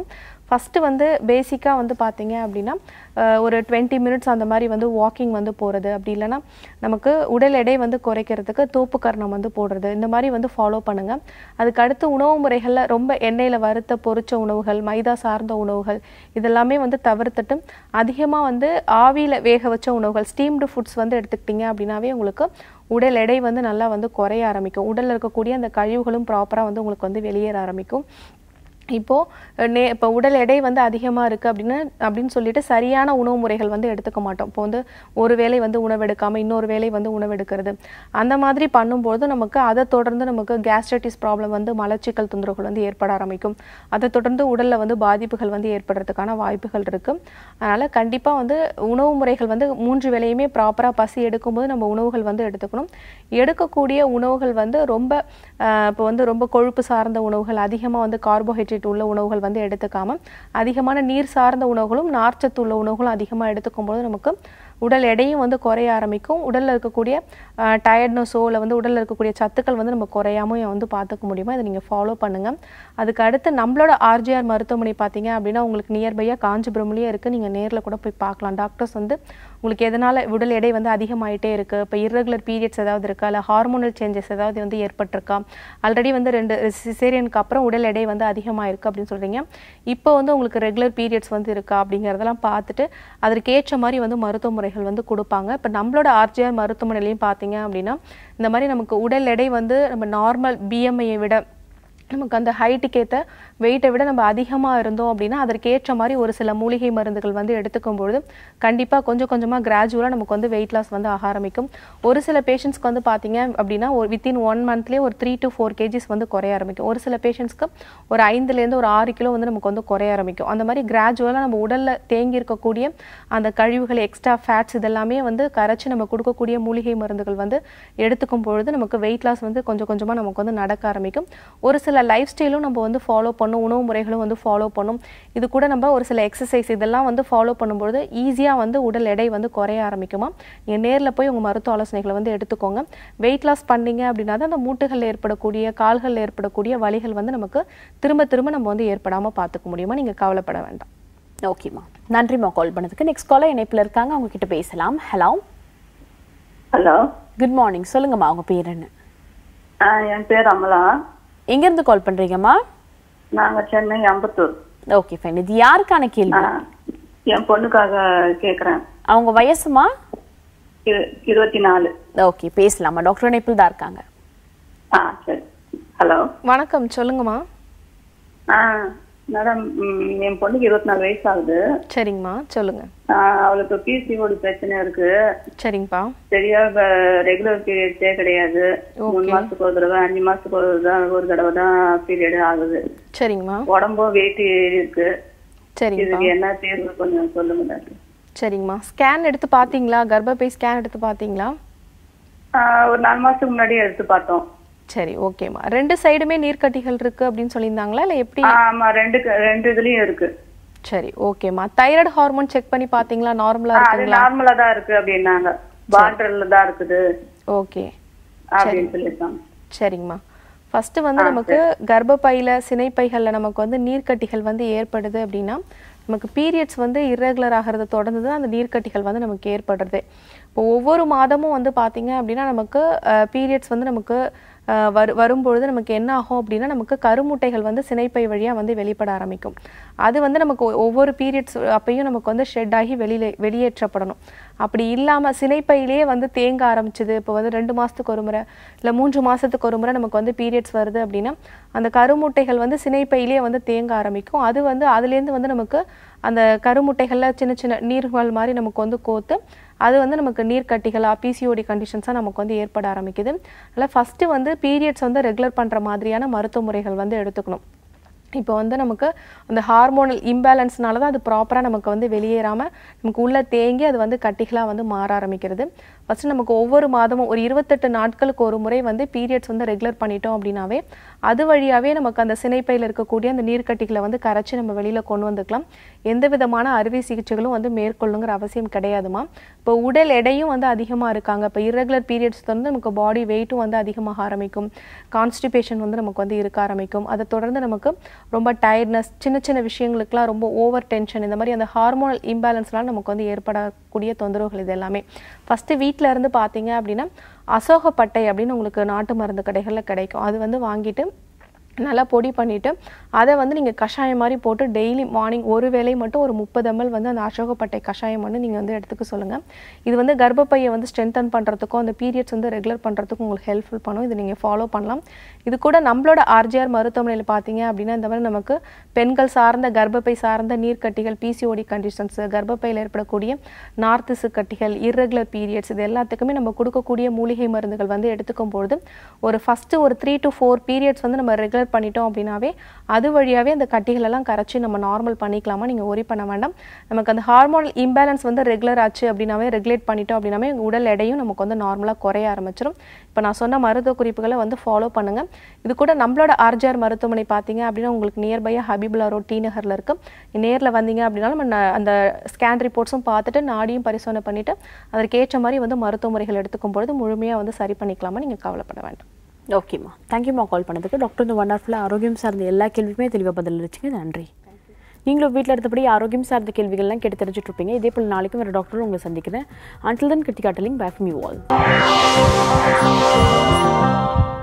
ஃபஸ்ட்டு வந்து பேசிக்காக வந்து பார்த்தீங்க அப்படின்னா அஹ், ஒரு டுவெண்ட்டி மினிட்ஸ் அந்த மாதிரி வந்து வாக்கிங் வந்து போகிறது அப்படி இல்லைன்னா நமக்கு உடல் எடை வந்து குறைக்கிறதுக்கு தோப்பு கர்ணம் வந்து போடுறது இந்த மாதிரி வந்து ஃபாலோ பண்ணுங்கள் அதுக்கு அடுத்து உணவு முறைகளில் ரொம்ப எண்ணெயில் வறுத்த பொரிச்ச உணவுகள் மைதா சார்ந்த உணவுகள் இதெல்லாமே வந்து தவிர்த்துட்டு அதிகமாக வந்து ஆவியில் வேக வச்ச உணவுகள் ஸ்டீம்டு ஃபுட்ஸ் வந்து எடுத்துக்கிட்டீங்க அப்படின்னாவே உங்களுக்கு உடல் எடை வந்து நல்லா வந்து குறைய ஆரம்பிக்கும் உடலில் இருக்கக்கூடிய அந்த கழிவுகளும் ப்ராப்பராக வந்து உங்களுக்கு வந்து வெளியேற ஆரம்பிக்கும் இப்போது நே இப்போ உடல் எடை வந்து அதிகமாக இருக்குது அப்படின்னு அப்படின்னு சொல்லிட்டு சரியான உணவு முறைகள் வந்து எடுத்துக்க மாட்டோம் இப்போ வந்து ஒரு வேளை வந்து உணவு எடுக்காமல் இன்னொரு வேளை வந்து உணவு எடுக்கிறது அந்த மாதிரி பண்ணும்போது நமக்கு அதை தொடர்ந்து நமக்கு கேஸ்ட்ரைட்டிஸ் ப்ராப்ளம் வந்து மலச்சிக்கல் தொந்தரவுகள் வந்து ஏற்பட ஆரம்பிக்கும் அதை தொடர்ந்து உடலில் வந்து பாதிப்புகள் வந்து ஏற்படுறதுக்கான வாய்ப்புகள் இருக்குது அதனால் கண்டிப்பாக வந்து உணவு முறைகள் வந்து மூன்று வேளையுமே ப்ராப்பராக பசி எடுக்கும்போது நம்ம உணவுகள் வந்து எடுத்துக்கணும் எடுக்கக்கூடிய உணவுகள் வந்து ரொம்ப ஆஹ், இப்போ வந்து ரொம்ப கொழுப்பு சார்ந்த உணவுகள் அதிகமாக வந்து கார்போஹைட்ரேட் உள்ள உணவுகள் வந்து எடுத்துக்காம அதிகமான நீர் சார்ந்த உணவுகளும் நார்ச்சத்து உள்ள உணவுகளும் அதிகமாக எடுத்துக்கும்போது நமக்கு உடல் எடையும் வந்து குறைய ஆரம்பிக்கும் உடலில் இருக்கக்கூடிய டயர்ட்னஸோ இல்லை வந்து உடலில் இருக்கக்கூடிய சத்துக்கள் வந்து நம்ம குறையாம வந்து பார்த்துக்க முடியுமா இதை நீங்கள் ஃபாலோ பண்ணுங்கள் அதுக்கு அடுத்து நம்மளோட ஆர்ஜிஆர் மருத்துவமனை பார்த்தீங்க அப்படின்னா உங்களுக்கு நியர்பையாக காஞ்சிபுரம்லேயே இருக்குது நீங்கள் நேரில் கூட போய் பார்க்கலாம் டாக்டர்ஸ் வந்து உங்களுக்கு எதனால் உடல் எடை வந்து அதிகமாயிட்டே இருக்குது இப்போ irregular பீரியட்ஸ் ஏதாவது இருக்கா இல்லை ஹார்மோனல் சேஞ்சஸ் ஏதாவது வந்து ஏற்பட்டிருக்கா ஆல்ரெடி வந்து ரெண்டு சிசேரியனுக்கு அப்புறம் உடல் எடை வந்து அதிகமாக இருக்குது அப்படின்னு சொல்கிறீங்க இப்போ வந்து உங்களுக்கு ரெகுலர் பீரியட்ஸ் வந்து இருக்கா அப்படிங்கிறதெல்லாம் பார்த்துட்டு அதற்கு ஏற்ற மாதிரி வந்து மருத்துவ முறைகள் வந்து கொடுப்பாங்க இப்போ நம்மளோட ஆர்ஜிஆர் மருத்துவமனையிலையும் பார்த்தீங்க அப்படின்னா இந்த மாதிரி நமக்கு உடல் எடை வந்து நம்ம நார்மல் பிஎம்ஐயை விட நமக்கு அந்த ஹைட்டுக்கு ஏற்ற வெயிட்டை விட நம்ம அதிகமாக இருந்தோம் அப்படின்னா அதற்கு ஏற்ற மாதிரி ஒரு சில மூலிகை மருந்துகள் வந்து எடுத்துக்கும் பொழுது கண்டிப்பாக கொஞ்சம் கொஞ்சமாக கிராஜுவலாக நமக்கு வந்து வெயிட் லாஸ் வந்து ஆக ஆரம்பிக்கும் ஒரு சில பேஷண்ட்ஸ்க்கு வந்து பார்த்தீங்க அப்படின்னா ஒரு வித்தின் ஒன் மந்த்லேயே ஒரு த்ரீ டு ஃபோர் கேஜிஸ் வந்து குறைய ஆரம்பிக்கும் ஒரு சில பேஷண்ட்ஸ்க்கு ஒரு ஐந்துலேருந்து ஒரு ஆறு கிலோ வந்து நமக்கு வந்து குறைய ஆரம்பிக்கும் அந்த மாதிரி கிராஜுவலாக நம்ம உடலில் தேங்கி இருக்கக்கூடிய அந்த கழிவுகள் எக்ஸ்ட்ரா ஃபேட்ஸ் இதெல்லாமே வந்து கரைச்சி நம்ம கொடுக்கக்கூடிய மூலிகை மருந்துகள் வந்து எடுத்துக்கும் பொழுது நமக்கு வெயிட் லாஸ் வந்து கொஞ்சம் கொஞ்சமாக நமக்கு வந்து நடக்க ஆரம்பிக்கும் ஒரு சில லைஃப் ஸ்டைலும் நம்ம வந்து ஃபாலோ பண்ணும் உணவு முறைகளும் வந்து ஃபாலோ பண்ணும் இது கூட நம்ம ஒரு சில எக்ஸசைஸ் இதெல்லாம் வந்து ஃபாலோ பண்ணும்பொழுது ஈஸியாக வந்து உடல் எடை வந்து குறைய ஆரம்பிக்குமா நீங்கள் நேரில் போய் உங்கள் மருத்துவ ஆலோசனைகளை வந்து எடுத்துக்கோங்க வெயிட் லாஸ் பண்ணீங்க அப்படின்னா தான் அந்த மூட்டுகளில் ஏற்படக்கூடிய கால்களில் ஏற்படக்கூடிய வலிகள் வந்து நமக்கு திரும்ப திரும்ப நம்ம வந்து ஏற்படாமல் பார்த்துக்க முடியுமா நீங்கள் கவலைப்பட வேண்டாம் ஓகேம்மா நன்றிம்மா கால் பண்ணதுக்கு நெக்ஸ்ட் காலர் இணைப்பில் இருக்காங்க அவங்க கிட்ட பேசலாம் ஹலோ ஹலோ குட் மார்னிங் சொல்லுங்கம்மா அவங்க பேர் என்ன என் பேர் அமலா எங்கேருந்து கால் பண்றீங்கம்மா நாங்க சென்னை அம்பத்தூர் ஓகே ஃபைன் இது யாருக்கான கேள்வி ஆ, என் பொண்ணுக்காக கேக்குறேன் அவங்க வயசுமா இரு- இருபத்தி நாலு ஓகே பேசலாமா டாக்டர் இணைப்பில் தான் இருக்காங்க ஆ சரி ஹலோ வணக்கம் சொல்லுங்கம்மா ஆ மேடம் ம், என் பொண்ணுக்கு இருபத்தி நாலு வயசு ஆகுது சரிங்கம்மா சொல்லுங்க ஆ, அவளுக்கு பிசிஓடி பிரச்சனை இருக்கு சரிங்கப்பா சரியா ரெகுலர் பீரியட்ஸே கிடையாது மூணு மாசத்துக்கு ஒரு தடவை அஞ்சு மாசத்துக்கு ஒரு தடவை ஒரு தடவை தான் பீரியட் ஆகுது சரிங்கம்மா உடம்பும் வெயிட் இருக்கு சரிங்கப்பா இதுக்கு என்ன தீர்வு கொஞ்சம் சொல்லுங்க டாக்டர் சரிங்கம்மா ஸ்கேன் எடுத்து பார்த்தீங்களா கர்ப்பப்பை ஸ்கேன் எடுத்து பார்த்தீங்களா ஆ, ஒரு நாலு மாசத்துக்கு முன்னாடியே எடுத்து பார்த்தோம் சரி ஓகேம்மா ரெண்டு சைடுமே நீர்க்கட்டிகள் இருக்கு அப்படின்னு சொல்லியிருந்தாங்களா இல்லை எப்படி ஆமா ரெண்டு க- ரெண்டு இதுலயும் இருக்கு சரி ஓகேம்மா தைராய்டு ஹார்மோன் செக் பண்ணி பார்த்தீங்களா நார்மலா ஆ, அது இருக்குங்களா நார்மலா தான் இருக்கு அப்படின்னாங்க பார்டர்ல தான் இருக்குது ஓகே அப்படின்னு சொல்லியிருக்காங்க சரிங்கம்மா ஃபர்ஸ்ட் வந்து நமக்கு கர்ப்பப்பையில சினைப்பைகள்ல நமக்கு வந்து நீர்க்கட்டிகள் வந்து ஏற்படுது அப்படின்னா நமக்கு பீரியட்ஸ் வந்து irregular ஆகிறத தொடர்ந்து தான் அந்த நீர்க்கட்டிகள் வந்து நமக்கு ஏற்படுறது இப்போ ஒவ்வொரு மாதமும் வந்து பார்த்தீங்க அப்படின்னா நமக்கு பீரியட்ஸ் வந்து நமக்கு அஹ், வரு வரும்பொழுது நமக்கு என்ன ஆகும் அப்படின்னா நமக்கு கருமுட்டைகள் வந்து சினைப்பை வழியா வந்து வெளிப்பட ஆரம்பிக்கும் அது வந்து நமக்கு ஒ- ஒவ்வொரு பீரியட்ஸ் அப்பயும் நமக்கு வந்து ஷெட் ஆகி வெளியில வெளியேற்றப்படணும் அப்படி இல்லாம சினைப்பையிலேயே வந்து தேங்க ஆரம்பிச்சது இப்போ வந்து ரெண்டு மாசத்துக்கு ஒரு முறை இல்ல மூன்று மாசத்துக்கு ஒரு முறை நமக்கு வந்து பீரியட்ஸ் வருது அப்படின்னா அந்த கருமுட்டைகள் வந்து சினைப்பையிலேயே வந்து தேங்க ஆரம்பிக்கும் அது வந்து அதுலேருந்து வந்து நமக்கு அந்த கருமுட்டைகள்ல சின்ன சின்ன நீர்கள் மாதிரி நமக்கு வந்து கோத்து அது வந்து நமக்கு நீர்க்கட்டிகளா பிசிஓடி கண்டிஷன்ஸாக நமக்கு வந்து ஏற்பட ஆரம்பிக்குது அதில் ஃபஸ்ட்டு வந்து பீரியட்ஸ் வந்து ரெகுலர் பண்ணுற மாதிரியான மருத்துவ முறைகள் வந்து எடுத்துக்கணும் இப்போ வந்து நமக்கு அந்த ஹார்மோனல் இம்பேலன்ஸ்னால தான் அது ப்ராப்பராக நமக்கு வந்து வெளியேறாமல் நமக்கு உள்ள தேங்கி அது வந்து கட்டிகளாக வந்து மாற ஆரம்பிக்கிறது ஃபஸ்ட்டு நமக்கு ஒவ்வொரு மாதமும் ஒரு இருபத்தெட்டு நாட்களுக்கு ஒரு முறை வந்து பீரியட்ஸ் வந்து ரெகுலர் பண்ணிட்டோம் அப்படின்னாவே அது வழியாவே நமக்கு அந்த சினைப்பையில் இருக்கக்கூடிய அந்த நீர்க்கட்டிகளை வந்து கரைச்சி நம்ம வெளியில கொண்டு வந்துக்கலாம் எந்த விதமான அறுவை சிகிச்சைகளும் வந்து மேற்கொள்ளுங்கிற அவசியம் கிடையாதுமா இப்போ உடல் எடையும் வந்து அதிகமா இருக்காங்க இப்போ irregular பீரியட்ஸ் வந்து நமக்கு பாடி வெயிட்டும் வந்து அதிகமாக ஆரம்பிக்கும் கான்ஸ்டிபேஷன் வந்து நமக்கு வந்து இருக்க ஆரம்பிக்கும் அதை தொடர்ந்து நமக்கு ரொம்ப டயர்ட்னஸ் சின்ன சின்ன விஷயங்களுக்குலாம் ரொம்ப ஓவர் டென்ஷன் இந்த மாதிரி அந்த ஹார்மோனல் இம்பேலன்ஸ்லாம் நமக்கு வந்து ஏற்படக்கூடிய தொந்தரவுகள் இது எல்லாமே ஃபஸ்ட்டு வீட்டில் இருந்து பார்த்தீங்க அப்படின்னா அசோகப்பட்டை அப்படின்னு உங்களுக்கு நாட்டு மருந்து கடைகளில் கிடைக்கும் அது வந்து வாங்கிட்டு நல்லா பொடி பண்ணிவிட்டு அதை வந்து நீங்கள் கஷாயம் மாதிரி போட்டு டெய்லி மார்னிங் ஒரு வேளை மட்டும் ஒரு முப்பது ml வந்து அந்த அசோகப்பட்டை கஷாயம் வந்து நீங்கள் வந்து எடுத்துக்க சொல்லுங்கள் இது வந்து கர்ப்பப்பையை வந்து ஸ்ட்ரென்தன் பண்ணுறதுக்கும் அந்த பீரியட்ஸ் வந்து ரெகுலர் பண்ணுறதுக்கும் உங்களுக்கு ஹெல்ப்ஃபுல் பண்ணும் இது நீங்கள் ஃபாலோ பண்ணலாம் இது கூட நம்மளோட ஆர்ஜிஆர் மருத்துவமனையில் பார்த்தீங்க அப்படின்னா இந்த மாதிரி நமக்கு பெண்கள் சார்ந்த கர்ப்பப்பை சார்ந்த நீர்க்கட்டிகள் பிசிஓடி கண்டிஷன்ஸ் கர்ப்பப்பையில் ஏற்படக்கூடிய நார்த்திசு கட்டிகள் irregular பீரியட்ஸ் இது எல்லாத்துக்குமே நம்ம கொடுக்கக்கூடிய மூலிகை மருந்துகள் வந்து எடுத்துக்கும் பொழுது ஒரு ஃபஸ்ட்டு ஒரு த்ரீ டு ஃபோர் பீரியட்ஸ் வந்து நம்ம ரெகுலர் பண்ணிட்டோம் அப்படின்னாவே அது வழியாவே அந்த கட்டிகள் எல்லாம் கரைச்சி நம்ம நார்மல் பண்ணிக்கலாமா நீங்கள் ஒரி பண்ண வேண்டாம் நமக்கு அந்த ஹார்மோனல் இம்பேலன்ஸ் வந்து ரெகுலர் ஆச்சு அப்படின்னாவே ரெகுலேட் பண்ணிட்டோம் அப்படின்னாவே உடல் எடையும் நமக்கு வந்து நார்மலாக குறைய ஆரம்பிச்சிடும் இப்போ நான் சொன்ன மருத்துவ குறிப்புகளை வந்து ஃபாலோ பண்ணுங்க இது கூட நம்மளோட ஆர்ஜிஆர் மருத்துவமனை பார்த்தீங்க அப்படின்னா உங்களுக்கு நியர்பையாக ஹபிபுல்லா ரோட் டி நகரில் இருக்கு நேரில் வந்தீங்க அப்படின்னா நம்ம ந- அந்த ஸ்கேன் ரிப்போர்ட்ஸும் பார்த்துட்டு நாடியும் பரிசோதனை பண்ணிட்டு அதற்கேற்ற மாதிரி வந்து மருத்துவ முறைகள் எடுத்துக்கும் பொழுது முழுமையாக வந்து சரி பண்ணிக்கலாமா நீங்கள் கவலைப்பட வேண்டாம் ஓகேம்மா தேங்க்யூம்மா கால் பண்ணதுக்கு டாக்டர் இந்த ஒண்டர்ஃபுல்லாக ஆரோக்கியம் சார்ந்த எல்லா கேள்வியுமே தெளிவாக பதில் அளிச்சிங்க நன்றி நீங்களும் வீட்டில் இருந்தபடி ஆரோக்கியம் சார்ந்த கேள்விகள்லாம் கேட்டு தெரிஞ்சுட்டு இருப்பீங்க இதே போல் நாளைக்கும் வேறு டாக்டரும் உங்களை சந்திக்கிறேன் until then Kiruthika talking back me all